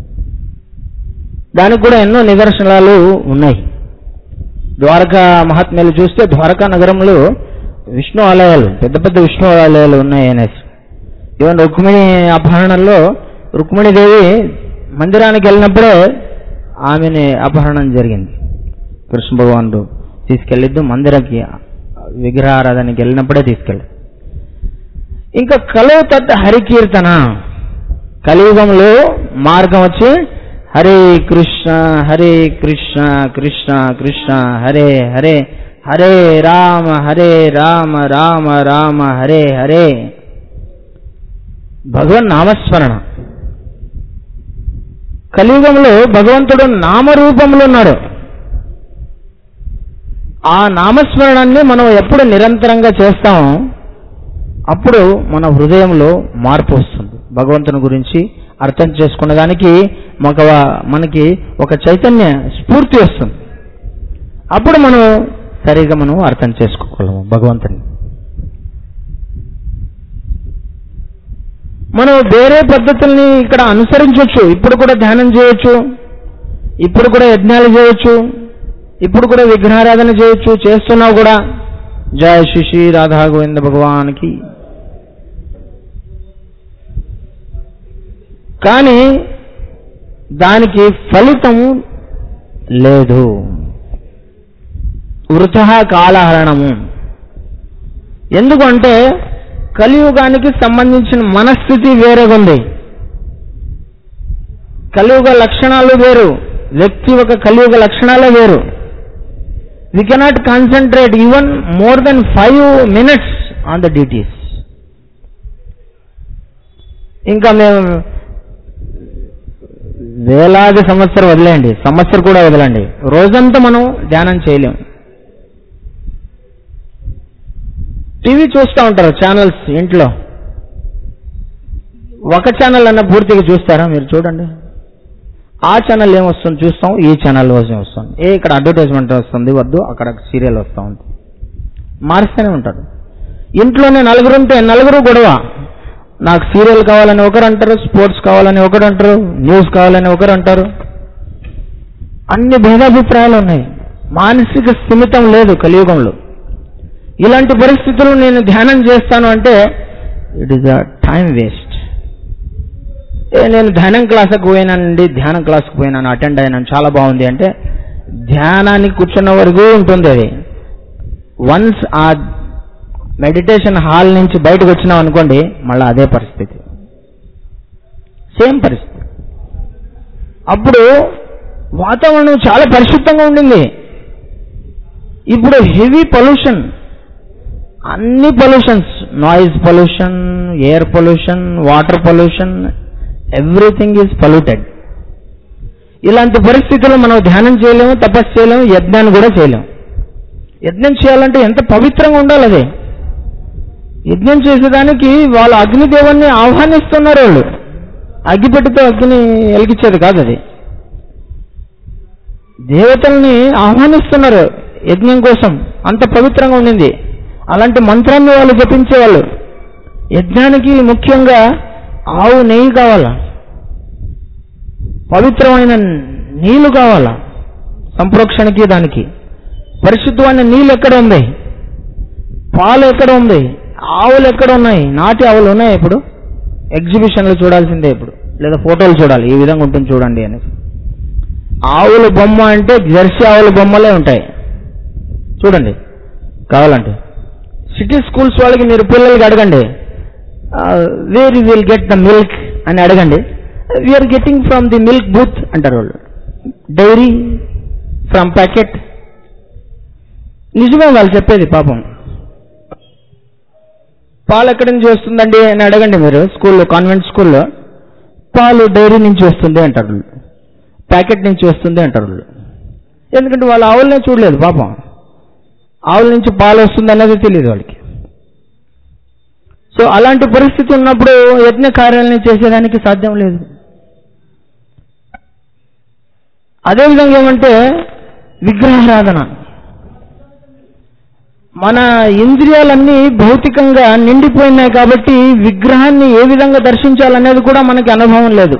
దానికి కూడా ఎన్నో నిదర్శనాలు ఉన్నాయి ద్వారకా మహాత్మ్యాలు చూస్తే ద్వారకా నగరంలో విష్ణు ఆలయాలు పెద్ద పెద్ద విష్ణు ఆలయాలు ఉన్నాయి అనేసి ఈవెన్ రుక్మిణి అపహరణంలో రుక్మిణీదేవి మందిరానికి వెళ్ళినప్పుడే ఆమెని అపహరణం జరిగింది కృష్ణ భగవానుడు తీసుకెళ్ళిద్దు మందిరకి విగ్రహారాధనకి వెళ్ళినప్పుడే తీసుకెళ్ళి ఇంకా కలో తత్ హరికీర్తన కలియుగంలో మార్గం వచ్చి హరే కృష్ణ హరే కృష్ణ కృష్ణ కృష్ణ హరే హరే హరే రామ హరే రామ రామ రామ హరే హరే భగవన్ నామస్మరణ కలియుగంలో భగవంతుడు నామరూపంలో ఉన్నాడు ఆ నామస్మరణాన్ని మనం ఎప్పుడు నిరంతరంగా చేస్తామో అప్పుడు మన హృదయంలో మార్పు వస్తుంది భగవంతుని గురించి అర్థం చేసుకున్న దానికి ఒక మనకి ఒక చైతన్య స్ఫూర్తి వస్తుంది అప్పుడు మనం సరిగా మనం అర్థం చేసుకోగలము భగవంతుని మనం వేరే పద్ధతుల్ని ఇక్కడ అనుసరించవచ్చు ఇప్పుడు కూడా ధ్యానం చేయొచ్చు ఇప్పుడు కూడా యజ్ఞాలు చేయొచ్చు ఇప్పుడు కూడా విగ్రహారాధన చేయొచ్చు చేస్తున్నావు కూడా జయ శ్రీ శ్రీ రాధా గోవింద భగవానికి కానీ దానికి ఫలితము లేదు వృథ కాలహరణము ఎందుకంటే కలియుగానికి సంబంధించిన మనస్థితి వేరేగా ఉంది కలియుగ లక్షణాలు వేరు వ్యక్తి యొక్క కలియుగ లక్షణాలే వేరు we cannot concentrate even more than five minutes on the duties ఇంకా మేము వేలాది సంవత్సరం వదిలేయండి సంవత్సరం కూడా వదలండి రోజంతా మనం ధ్యానం చేయలేం టీవీ చూస్తూ ఉంటారు ఛానల్స్ ఇంట్లో ఒక ఛానల్ అన్న పూర్తిగా చూస్తారా మీరు చూడండి ఆ ఛానల్ ఏమొస్తుంది చూస్తాం ఈ ఛానల్ కోసం వస్తుంది ఏ ఇక్కడ అడ్వర్టైజ్మెంట్ వస్తుంది వద్దు అక్కడ సీరియల్ వస్తూ ఉంది మారుస్తూనే ఉంటారు ఇంట్లోనే నలుగురు ఉంటే నలుగురు గొడవ నాకు సీరియల్ కావాలని ఒకరు అంటారు స్పోర్ట్స్ కావాలని ఒకరు అంటారు న్యూస్ కావాలని ఒకరు అంటారు అన్ని భేదాభిప్రాయాలు ఉన్నాయి మానసిక స్థిమితం లేదు కలియుగంలో ఇలాంటి పరిస్థితులు నేను ధ్యానం చేస్తాను అంటే it is a time waste ఏ నేను ధ్యానం క్లాస్కి పోయినానండి ధ్యానం క్లాస్కి పోయినాను అటెండ్ అయినాను చాలా బాగుంది అంటే ధ్యానానికి కూర్చున్న వరకు ఉంటుంది అది వన్స్ ఆ మెడిటేషన్ హాల్ నుంచి బయటకు వచ్చినాం అనుకోండి మళ్ళీ అదే పరిస్థితి సేమ్ పరిస్థితి అప్పుడు వాతావరణం చాలా పరిశుద్ధంగా ఉండింది ఇప్పుడు హెవీ పొల్యూషన్ అన్ని pollutions noise pollution air pollution water pollution everything is polluted ఇలాంటి పరిస్థితుల్లో మనం ధ్యానం చేయలేము తపస్సు చేయలేము యజ్ఞాన్ని కూడా చేయలేము యజ్ఞం చేయాలంటే ఎంత పవిత్రంగా ఉండాలి అది యజ్ఞం చేసేదానికి వాళ్ళు అగ్నిదేవుణ్ణి ఆహ్వానిస్తున్నారు వాళ్ళు అగ్గిపెట్టితో అగ్ని వెలిగించేది కాదు అది దేవతల్ని ఆహ్వానిస్తున్నారు యజ్ఞం కోసం అంత పవిత్రంగా ఉండింది అలాంటి మంత్రాన్ని వాళ్ళు జపించేవాళ్ళు యజ్ఞానికి ముఖ్యంగా ఆవు నెయ్యి కావాలా పవిత్రమైన నీళ్లు కావాలా సంప్రోక్షణకి దానికి పరిశుద్ధమైన నీళ్ళు ఎక్కడ ఉంది పాలు ఎక్కడ ఉంది ఆవులు ఎక్కడ ఉన్నాయి నాటి ఆవులు ఉన్నాయి ఇప్పుడు ఎగ్జిబిషన్లు చూడాల్సిందే ఇప్పుడు లేదా ఫోటోలు చూడాలి ఈ విధంగా ఉంటుంది చూడండి అని ఆవుల బొమ్మ అంటే జెర్సీ ఆవుల బొమ్మలే ఉంటాయి చూడండి కావాలంటే సిటీ స్కూల్స్ వాళ్ళకి మీరు పిల్లలకి అడగండి where you will get the milk అని అడగండి we are getting from the milk booth అంటారు వాళ్ళు డైరీ ఫ్రమ్ ప్యాకెట్ నిజమే వాళ్ళు చెప్పేది పాపం పాలు ఎక్కడి నుంచి వస్తుందండి అని అడగండి మీరు స్కూల్లో కాన్వెంట్ స్కూల్లో పాలు డైరీ నుంచి వస్తుంది అంటారు వాళ్ళు. ప్యాకెట్ నుంచి వస్తుంది అంటారు వాళ్ళు. ఎందుకంటే వాళ్ళు ఆవులనే చూడలేదు పాపం ఆవుల నుంచి పాలు వస్తుంది అన్నది తెలియదు వాళ్ళకి సో అలాంటి పరిస్థితి ఉన్నప్పుడు యజ్ఞ కార్యాలను చేసేదానికి సాధ్యం లేదు అదేవిధంగా ఏమంటే విగ్రహారాధన మన ఇంద్రియాలన్నీ భౌతికంగా నిండిపోయినాయి కాబట్టి విగ్రహాన్ని ఏ విధంగా దర్శించాలనేది కూడా మనకి అనుభవం లేదు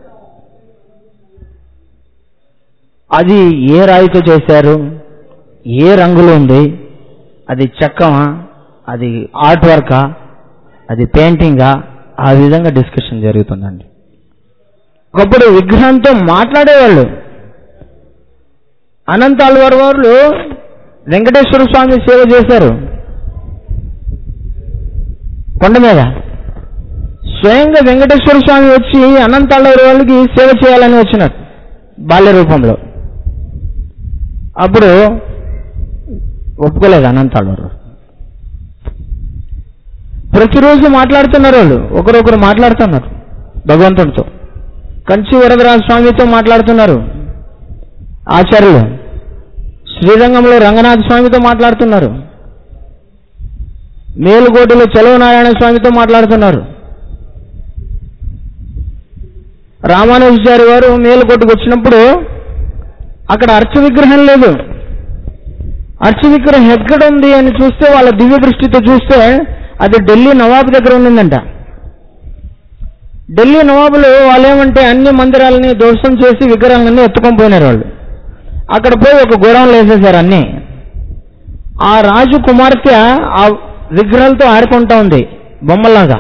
అది ఏ రాయితో చేశారు ఏ రంగులో ఉంది అది చెక్కమా అది ఆర్ట్ వర్కా అది పెయింటింగా ఆ విధంగా డిస్కషన్ జరుగుతుందండి ఒకప్పుడు విగ్రహంతో మాట్లాడేవాళ్ళు అనంతాళ్వారు వారు వెంకటేశ్వర స్వామి సేవ చేశారు కొండ మీద స్వయంగా వెంకటేశ్వర స్వామి వచ్చి అనంతాళ్వారి వాళ్ళకి సేవ చేయాలని వచ్చినారు బాల్య రూపంలో అప్పుడు ఒప్పుకోలేదు అనంతాళ్వారు ప్రతిరోజు మాట్లాడుతున్నారు వాళ్ళు ఒకరొకరు మాట్లాడుతున్నారు భగవంతుడితో కంచి వరదరాజ స్వామితో మాట్లాడుతున్నారు ఆచార్యులు శ్రీరంగంలో రంగనాథ స్వామితో మాట్లాడుతున్నారు మేలుకోటలో చలవ నారాయణ స్వామితో మాట్లాడుతున్నారు రామానుజాచారి వారు మేలుకోటకు వచ్చినప్పుడు అక్కడ అర్చ విగ్రహం లేదు అర్చ విగ్రహం ఎక్కడ ఉంది అని చూస్తే వాళ్ళ దివ్య దృష్టితో చూస్తే అది ఢిల్లీ నవాబు దగ్గర ఉండిందంట ఢిల్లీ నవాబులు వాళ్ళేమంటే అన్ని మందిరాలని దోషం చేసి విగ్రహాలన్నీ ఎత్తుకొని పోయినారు వాళ్ళు అక్కడ పోయి ఒక గోడౌన్లో వేసేసారు అన్ని ఆ రాజు కుమార్తె ఆ విగ్రహాలతో ఆడుకుంటా ఉంది బొమ్మలాగా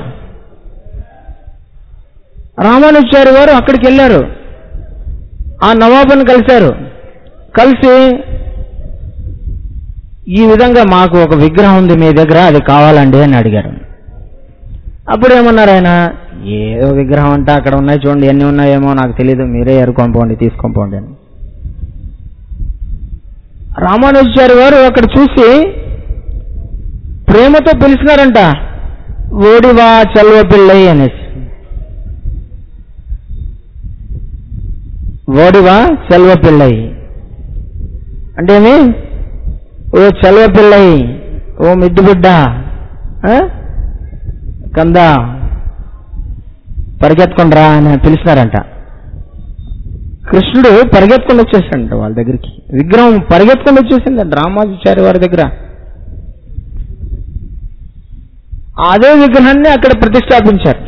రామానుజారి వారు అక్కడికి వెళ్ళారు ఆ నవాబుని కలిశారు కలిసి ఈ విధంగా మాకు ఒక విగ్రహం ఉంది మీ దగ్గర అది కావాలండి అని అడిగారు అప్పుడు ఏమన్నారు ఆయన ఏదో విగ్రహం అంటే అక్కడ ఉన్నాయి చూడండి ఎన్ని ఉన్నాయేమో నాకు తెలియదు మీరే ఎరుకొని పోండి తీసుకొని పోండి అని రామానుజారి వారు అక్కడ చూసి ప్రేమతో పిలిచినారంట ఓడివా చల్వ పిల్లై అనేసి ఓడివా సెల్వ పిల్లై అంటే ఏమి ఓ సెల్వ పిల్లై ఓ మిద్దు బిడ్డ ఆ? కంద పరిగెత్తుకొని రా అని పిలిచినారంట కృష్ణుడు పరిగెత్తుకొని వచ్చేసాడంట వాళ్ళ దగ్గరికి విగ్రహం పరిగెత్తుకొని వచ్చేసిందంట రామాచార్య వారి దగ్గర అదే విగ్రహాన్ని అక్కడ ప్రతిష్టాపించారు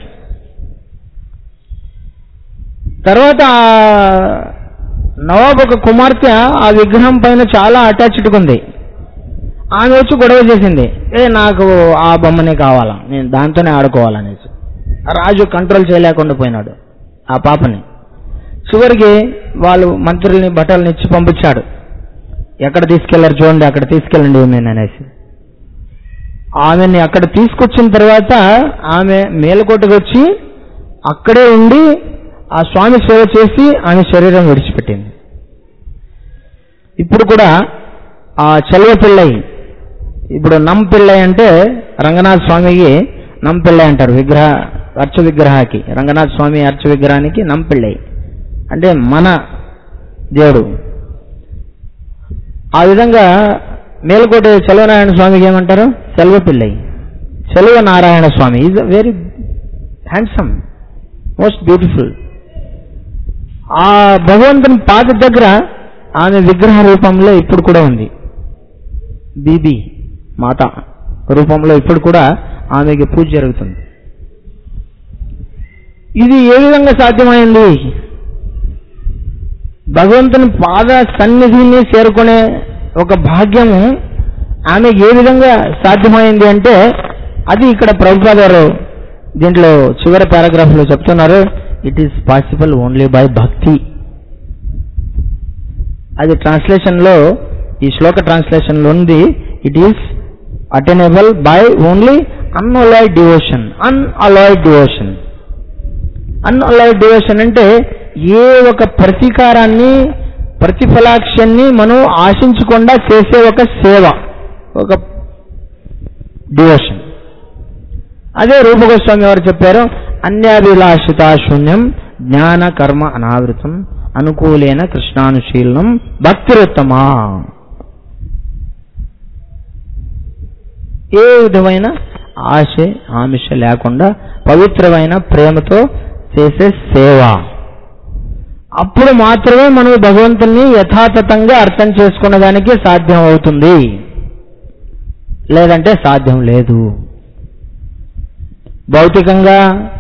తర్వాత ఆ నవాబ్ ఒక కుమార్తె ఆ విగ్రహం పైన చాలా అటాచ్డ్గా ఉంది ఆమె వచ్చి గొడవ చేసింది ఏ నాకు ఆ బొమ్మనే కావాలా నేను దాంతోనే ఆడుకోవాలనేసి ఆ రాజు కంట్రోల్ చేయలేకుండా పోయినాడు ఆ పాపని చివరికి వాళ్ళు మంత్రుల్ని బట్టల్ని ఇచ్చి పంపించాడు ఎక్కడ తీసుకెళ్లారు చూడండి అక్కడ తీసుకెళ్ళండి ఈమెను అనేసి ఆమెని అక్కడ తీసుకొచ్చిన తర్వాత ఆమె మేలకోటకు వచ్చి అక్కడే ఉండి ఆ స్వామి సేవ చేసి ఆమె శరీరం విడిచిపెట్టింది ఇప్పుడు కూడా ఆ చెలవ పిల్లై ఇప్పుడు నమ్ పిల్లై అంటే రంగనాథ స్వామికి నమ్ పిల్లై అంటారు విగ్రహ అర్చ విగ్రహానికి రంగనాథ స్వామి అర్చ విగ్రహానికి నమ్ పిల్లై అంటే మన దేవుడు ఆ విధంగా మేలుకోట చెలవనారాయణ స్వామికి ఏమంటారు Selva Pillai Selva Narayana Swami is very handsome most beautiful ఆ భగవంతుని పాద దగ్గర ఆమె విగ్రహ రూపంలో ఇప్పుడు కూడా ఉంది బీబీ మాత రూపంలో ఇప్పుడు కూడా ఆమెకి పూజ జరుగుతుంది ఇది ఏ విధంగా సాధ్యమైంది భగవంతుని పాద సన్నిధిని చేరుకునే ఒక భాగ్యము ఆమె ఏ విధంగా సాధ్యమైంది అంటే అది ఇక్కడ ప్రభుపాద గారు దీంట్లో చివరి పారాగ్రాఫ్ లో చెప్తున్నారు it is possible only by bhakti అది ట్రాన్స్లేషన్ లో ఈ శ్లోక ట్రాన్స్లేషన్ లో ఉంది it is attainable by only unalloyed devotion unalloyed devotion unalloyed devotion అంటే ఏ ఒక ప్రతీకారాన్ని ప్రతిఫలాక్షన్ని మనం ఆశించకుండా చేసే ఒక సేవ ఒక డివోషన్ అదే రూపగోస్వామి వారు చెప్పారు అన్యాభిలాషిత శూన్యం జ్ఞాన కర్మ అనావృతం అనుకూలేన కృష్ణానుశీలనం భక్తిరుత్తమా ఏ విధమైన ఆశ ఆమిష లేకుండా పవిత్రమైన ప్రేమతో చేసే సేవ అప్పుడు మాత్రమే మనం భగవంతుని యథాతథంగా అర్థం చేసుకునేదానికి సాధ్యం అవుతుంది లేదంటే సాధ్యం లేదు భౌతికంగా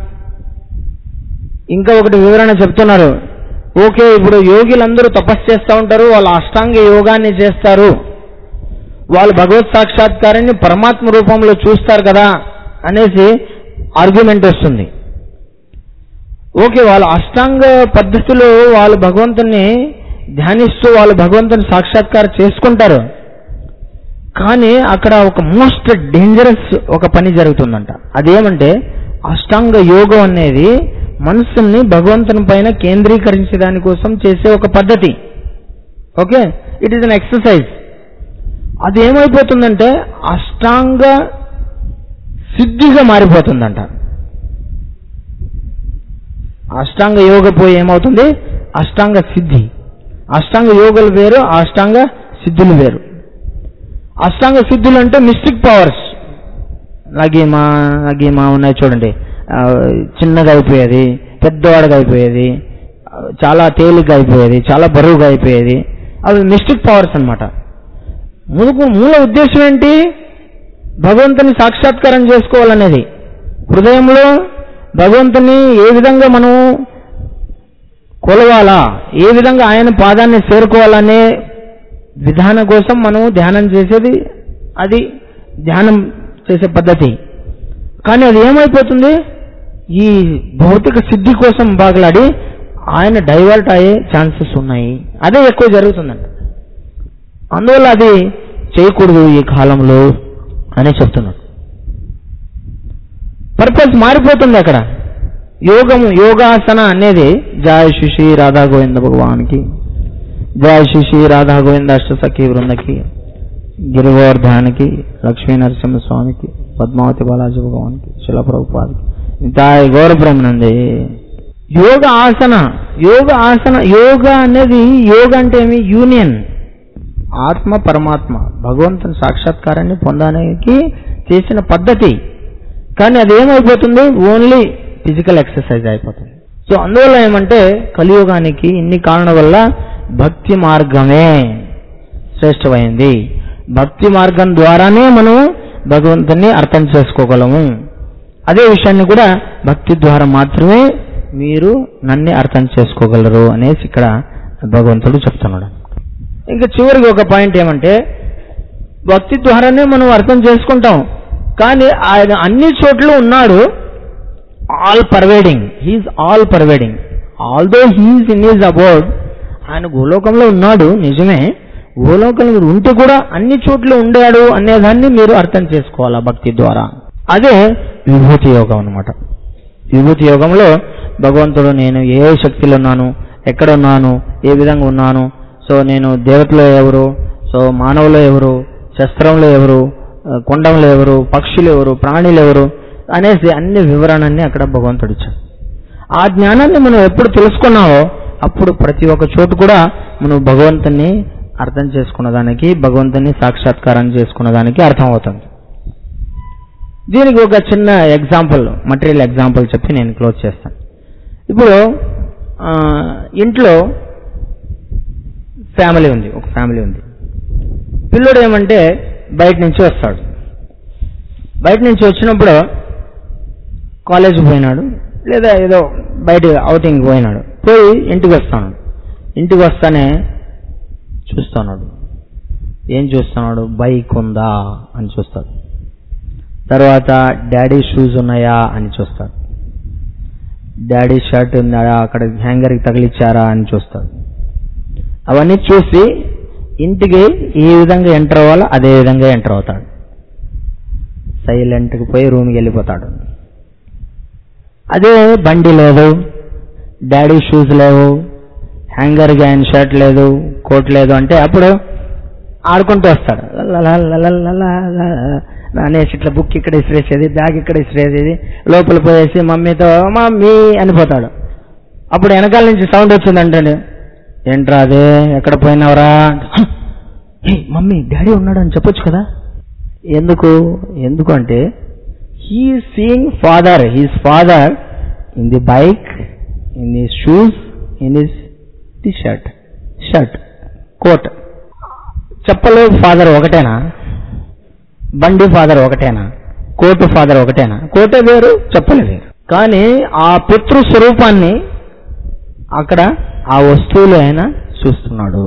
ఇంకా ఒకటి వివరణ చెప్తున్నారు ఓకే ఇప్పుడు యోగిలందరూ తపస్సు చేస్తూ ఉంటారు వాళ్ళు అష్టాంగ యోగాన్ని చేస్తారు వాళ్ళు భగవత్ సాక్షాత్కారాన్ని పరమాత్మ రూపంలో చూస్తారు కదా అనేసి ఆర్గ్యుమెంట్ వస్తుంది ఓకే వాళ్ళ అష్టాంగ పద్ధతిలో వాళ్ళు భగవంతుని ధ్యానిస్తూ వాళ్ళు భగవంతుని సాక్షాత్కారం చేసుకుంటారు కానీ అక్కడ ఒక మోస్ట్ డేంజరస్ ఒక పని జరుగుతుందంట అదేమంటే అష్టాంగ యోగం అనేది మనసుని భగవంతుని పైన కేంద్రీకరించే దానికోసం చేసే ఒక పద్ధతి okay it is an exercise అది ఏమైపోతుందంటే అష్టాంగ సిద్ధిగా మారిపోతుందంట అష్టాంగ యోగ పోయి ఏమవుతుంది అష్టాంగ సిద్ధి అష్టాంగ యోగులు వేరు అష్టాంగ సిద్ధులు వేరు అష్టాంగ సిద్ధులు అంటే మిస్టిక్ పవర్స్ లగీమా లగీమా ఉన్నాయి చూడండి ఆ, చిన్నగా అయిపోయేది పెద్దవాడిగా అయిపోయేది ఆ, చాలా తేలిగ్గా అయిపోయేది చాలా బరువుగా అయిపోయేది అవి మిస్టిక్ పవర్స్ అన్నమాట మునుకు మూల ఉద్దేశం ఏంటి భగవంతుని సాక్షాత్కారం చేసుకోవాలనేది హృదయంలో భగవంతుని ఏ విధంగా మనం కొలవాలా ఏ విధంగా ఆయన పాదాన్ని చేరుకోవాలనే విధానం కోసం మనం ధ్యానం చేసేది అది ధ్యానం చేసే పద్ధతి కానీ అది ఏమైపోతుంది ఈ భౌతిక సిద్ధి కోసం బాగలాడి ఆయన డైవర్ట్ అయ్యే ఛాన్సెస్ ఉన్నాయి అదే ఎక్కువ జరుగుతుందంట అందువల్ల అది చేయకూడదు ఈ కాలంలో అని చెప్తున్నాడు పర్పస్ మారిపోతుంది అక్కడ యోగము యోగాసన అనేది జయ శిశి రాధా గోవింద భగవాన్కి జయ శిశి రాధా గోవింద అష్టసఖి బృందకి గిరిగోవర్ధానికి లక్ష్మీ నరసింహ స్వామికి పద్మావతి బాలాజీ భగవాన్కి శిలప్రభుపాదికి ఇంతాయి గౌర బ్రహ్మనంది యోగ ఆసన యోగ ఆసన యోగ అనేది యోగ అంటే ఏమి యూనియన్ ఆత్మ పరమాత్మ భగవంతుని సాక్షాత్కారాన్ని పొందడానికి చేసిన పద్ధతి కానీ అది ఏమైపోతుంది ఓన్లీ ఫిజికల్ ఎక్సర్సైజ్ అయిపోతుంది సో అందువల్ల ఏమంటే కలియుగానికి ఇన్ని కారణాల వల్ల భక్తి మార్గమే శ్రేష్టమైంది భక్తి మార్గం ద్వారానే మనం భగవంతుని అర్థం చేసుకోగలము అదే విషయాన్ని కూడా భక్తి ద్వారా మాత్రమే మీరు నన్ను అర్థం చేసుకోగలరు అనేసి ఇక్కడ భగవంతుడు చెప్తున్నాడు ఇంకా చివరికి ఒక పాయింట్ ఏమంటే భక్తి ద్వారానే మనం అర్థం చేసుకుంటాం కానీ ఆయన అన్ని చోట్ల ఉన్నాడు all pervading he is all pervading although he is in is about ఆయన గోలోకంలో ఉన్నాడు నిజమే గోలోకంలో ఉంటే కూడా అన్ని చోట్ల ఉండాడు అనేదాన్ని మీరు అర్థం చేసుకోవాలి ఆ భక్తి ద్వారా అదే విభూతి యోగం అన్నమాట విభూతి యోగంలో భగవంతుడు నేను ఏ శక్తిలో ఉన్నాను ఎక్కడ ఉన్నాను ఏ విధంగా ఉన్నాను సో నేను దేవతలో ఎవరు సో మానవులు ఎవరు శస్త్రంలో ఎవరు ఆ, కొండంలో ఎవరు పక్షులు ఎవరు ప్రాణులు ఎవరు అనేసి అన్ని వివరణని అక్కడ భగవంతుడు ఇచ్చాడు ఆ జ్ఞానాన్ని మనం ఎప్పుడు తెలుసుకున్నావో అప్పుడు ప్రతి ఒక్క చోటు కూడా మనం భగవంతుని అర్థం చేసుకున్న దానికి భగవంతుని సాక్షాత్కారం చేసుకున్న దానికి అర్థమవుతుంది దీనికి ఒక చిన్న ఎగ్జాంపుల్ మటీరియల్ ఎగ్జాంపుల్ చెప్పి నేను క్లోజ్ చేస్తాను ఇప్పుడు ఆ, ఇంట్లో ఫ్యామిలీ ఉంది ఒక ఫ్యామిలీ ఉంది పిల్లోడు ఏమంటే బయట నుంచి వస్తాడు బయట నుంచి వచ్చినప్పుడు కాలేజ్ పోయినాడు లేదా ఏదో బయట అవుటింగ్ పోయినాడు పోయి ఇంటికి వస్తాడు ఇంటికి వస్తానే చూస్తున్నాడు ఏం చూస్తున్నాడు బైక్ ఉందా అని చూస్తాడు తర్వాత డాడీ షూస్ ఉన్నాయా అని చూస్తాడు డాడీ షర్ట్ ఉందా అక్కడ హ్యాంగర్కి తగిలిచ్చారా అని చూస్తాడు అవన్నీ చూసి ఇంటికి ఏ విధంగా ఎంటర్ అవ్వాలో అదే విధంగా ఎంటర్ అవుతాడు సైలెంట్కి పోయి రూమ్కి వెళ్ళిపోతాడు అదే బండి లేదు డాడీ షూస్ లేవు హ్యాంగర్ గ్యాన్ షర్ట్ లేదు కోట్ లేదు అంటే అప్పుడు ఆడుకుంటూ వస్తాడు లలలలలలలల అనేసి ఇట్లా బుక్ ఇక్కడ ఇసిరేసేది బ్యాగ్ ఇక్కడ ఇసిరేసేది లోపల పోయేసి మమ్మీతో మమ్మీ అనిపోతాడు అప్పుడు వెనకాల నుంచి సౌండ్ వచ్చిందంటే ఏంట్రా అదే ఎక్కడ పోయినావురా "హే, మమ్మీ డాడీ ఉన్నాడు అని చెప్పొచ్చు కదా ఎందుకు ఎందుకు అంటే he seeing father he's father in the bike in his shoes in his T shirt shirt coat చెప్పలు ఫాదర్ ఒకటేనా బండి ఫాదర్ ఒకటేనా కోటు ఫాదర్ ఒకటేనా కోటే వేరు చెప్పలే వేరు కానీ ఆ పితృ స్వరూపాన్ని అక్కడ ఆ వస్తువులు ఆయన చూస్తున్నాడు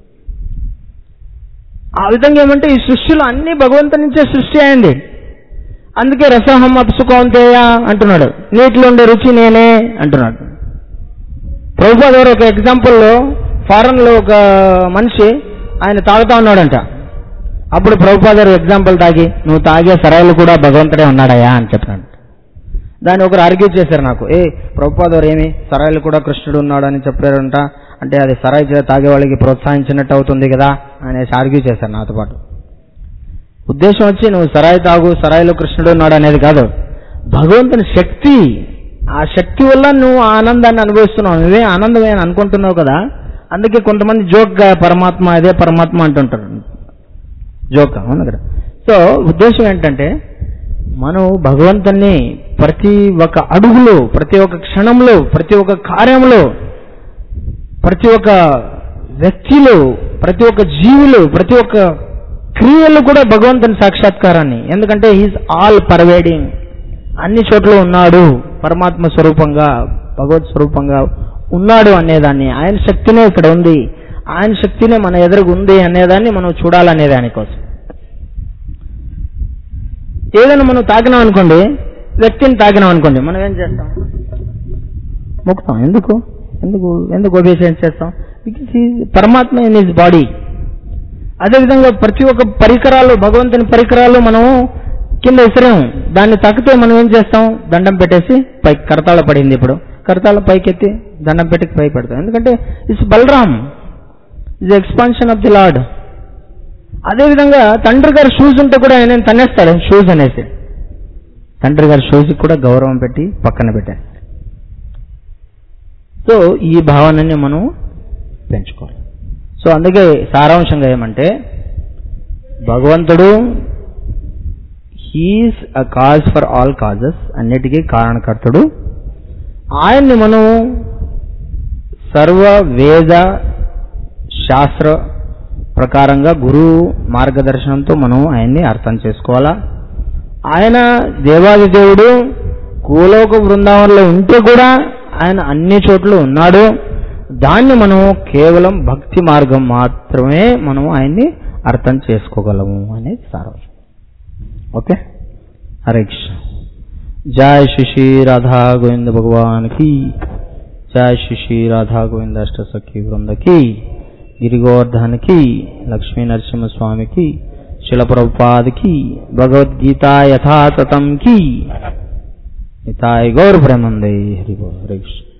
ఆ విధంగా ఏమంటే ఈ సృష్టిలో అన్ని భగవంతు నుంచే సృష్టి అయింది అందుకే రసహం అప్సుకోంతేయ అంటున్నాడు నీటిలో ఉండే రుచి నేనే అంటున్నాడు ప్రభుపాద గారు ఒక ఎగ్జాంపుల్లో ఫారెన్ లో ఒక మనిషి ఆయన తాగుతా ఉన్నాడంట అప్పుడు ప్రభుపాద గారు ఎగ్జాంపుల్ తాగి నువ్వు తాగే సరాయిలు కూడా భగవంతుడే ఉన్నాడయా అని చెప్పాడు దాన్ని ఒకరు ఆర్గ్యూ చేశారు నాకు ఏ ప్రభుపాద గారు ఏమి సరాయిలు కూడా కృష్ణుడు ఉన్నాడు అని చెప్పారంట అంటే అది సరాయి చే- తాగే వాళ్ళకి ప్రోత్సహించినట్టు అవుతుంది కదా అనేసి ఆర్గ్యూ చేశారు నాతో పాటు ఉద్దేశం వచ్చి నువ్వు సరాయి తాగు సరాయిలో కృష్ణుడు ఉన్నాడు అనేది కాదు భగవంతుని శక్తి ఆ శక్తి వల్ల నువ్వు ఆ ఆనందాన్ని అనుభవిస్తున్నావు నువ్వే ఆనందమే అని అనుకుంటున్నావు కదా అందుకే కొంతమంది జోక్గా పరమాత్మ అదే పరమాత్మ అంటుంటారు జోక్ అవును కదా సో ఉద్దేశం ఏంటంటే మనం భగవంతుని ప్రతి ఒక్క అడుగులో ప్రతి ఒక్క క్షణంలో ప్రతి ఒక్క కార్యంలో ప్రతి ఒక్క వ్యక్తిలో ప్రతి ఒక్క జీవిలో ప్రతి ఒక్క క్రియలు కూడా భగవంతుని సాక్షాత్కారాన్ని ఎందుకంటే హీస్ ఆల్ పర్వేడింగ్ అన్ని చోట్ల ఉన్నాడు పరమాత్మ స్వరూపంగా భగవత్ స్వరూపంగా ఉన్నాడు అనేదాన్ని ఆయన శక్తినే ఇక్కడ ఉంది ఆయన శక్తినే మన ఎదురుగా ఉంది అనేదాన్ని మనం చూడాలనే దానికోసం ఏదైనా మనం తాకినాం అనుకోండి వ్యక్తిని తాకినాం అనుకోండి మనం ఏం చేస్తాం మొక్కుతాం ఎందుకు ఎందుకు ఎందుకు ఒబేసెన్స్ చేస్తాం బికాస్ ఈ పరమాత్మ ఇన్ హిజ్ బాడీ అదేవిధంగా ప్రతి ఒక్క పరికరాలు భగవంతుని పరికరాలు మనం కింద విసిరాం దాన్ని తాకితే మనం ఏం చేస్తాం దండం పెట్టేసి పైకి కరతాళ పడింది ఇప్పుడు కరతాళ పైకెత్తి దండం పెట్టి పై పెడతాం ఎందుకంటే it's Balaram is expansion of the lord అదేవిధంగా తండ్రి గారి షూస్ ఉంటే కూడా ఆయన తన్నేస్తాడు షూస్ అనేసి తండ్రి గారి షూస్కి కూడా గౌరవం పెట్టి పక్కన పెట్టేస్తాడు సో ఈ భావనని మనం పెంచుకోవాలి సో అందుకే సారాంశంగా ఏమంటే భగవంతుడు he's a cause for all causes అన్నిటికీ కారణకర్తుడు ఆయన్ని మనం సర్వ వేద శాస్త్ర ప్రకారంగా గురువు మార్గదర్శనంతో మనం ఆయన్ని అర్థం చేసుకోవాలా ఆయన దేవాది దేవుడు కూలోక బృందావనంలో ఉంటే కూడా ఆయన అన్ని చోట్ల ఉన్నాడు దాన్ని మనం కేవలం భక్తి మార్గం మాత్రమే మనం ఆయన్ని అర్థం చేసుకోగలము అనేది సారాంశం ఓకే హరే కృష్ణ జయ శ్రీ శ్రీ రాధా గోవింద భగవాన్ కి జయ శ్రీ శ్రీ రాధా గోవింద అష్ట సఖి బృందకి గిరిగోవర్ధన్కి లక్ష్మీ నరసింహస్వామికి శిలప్రభుపాదికి భగవద్గీత యథాతథం కి నితాయ్ గౌర ప్రేమందే హరి బోల్ హరే కృష్ణ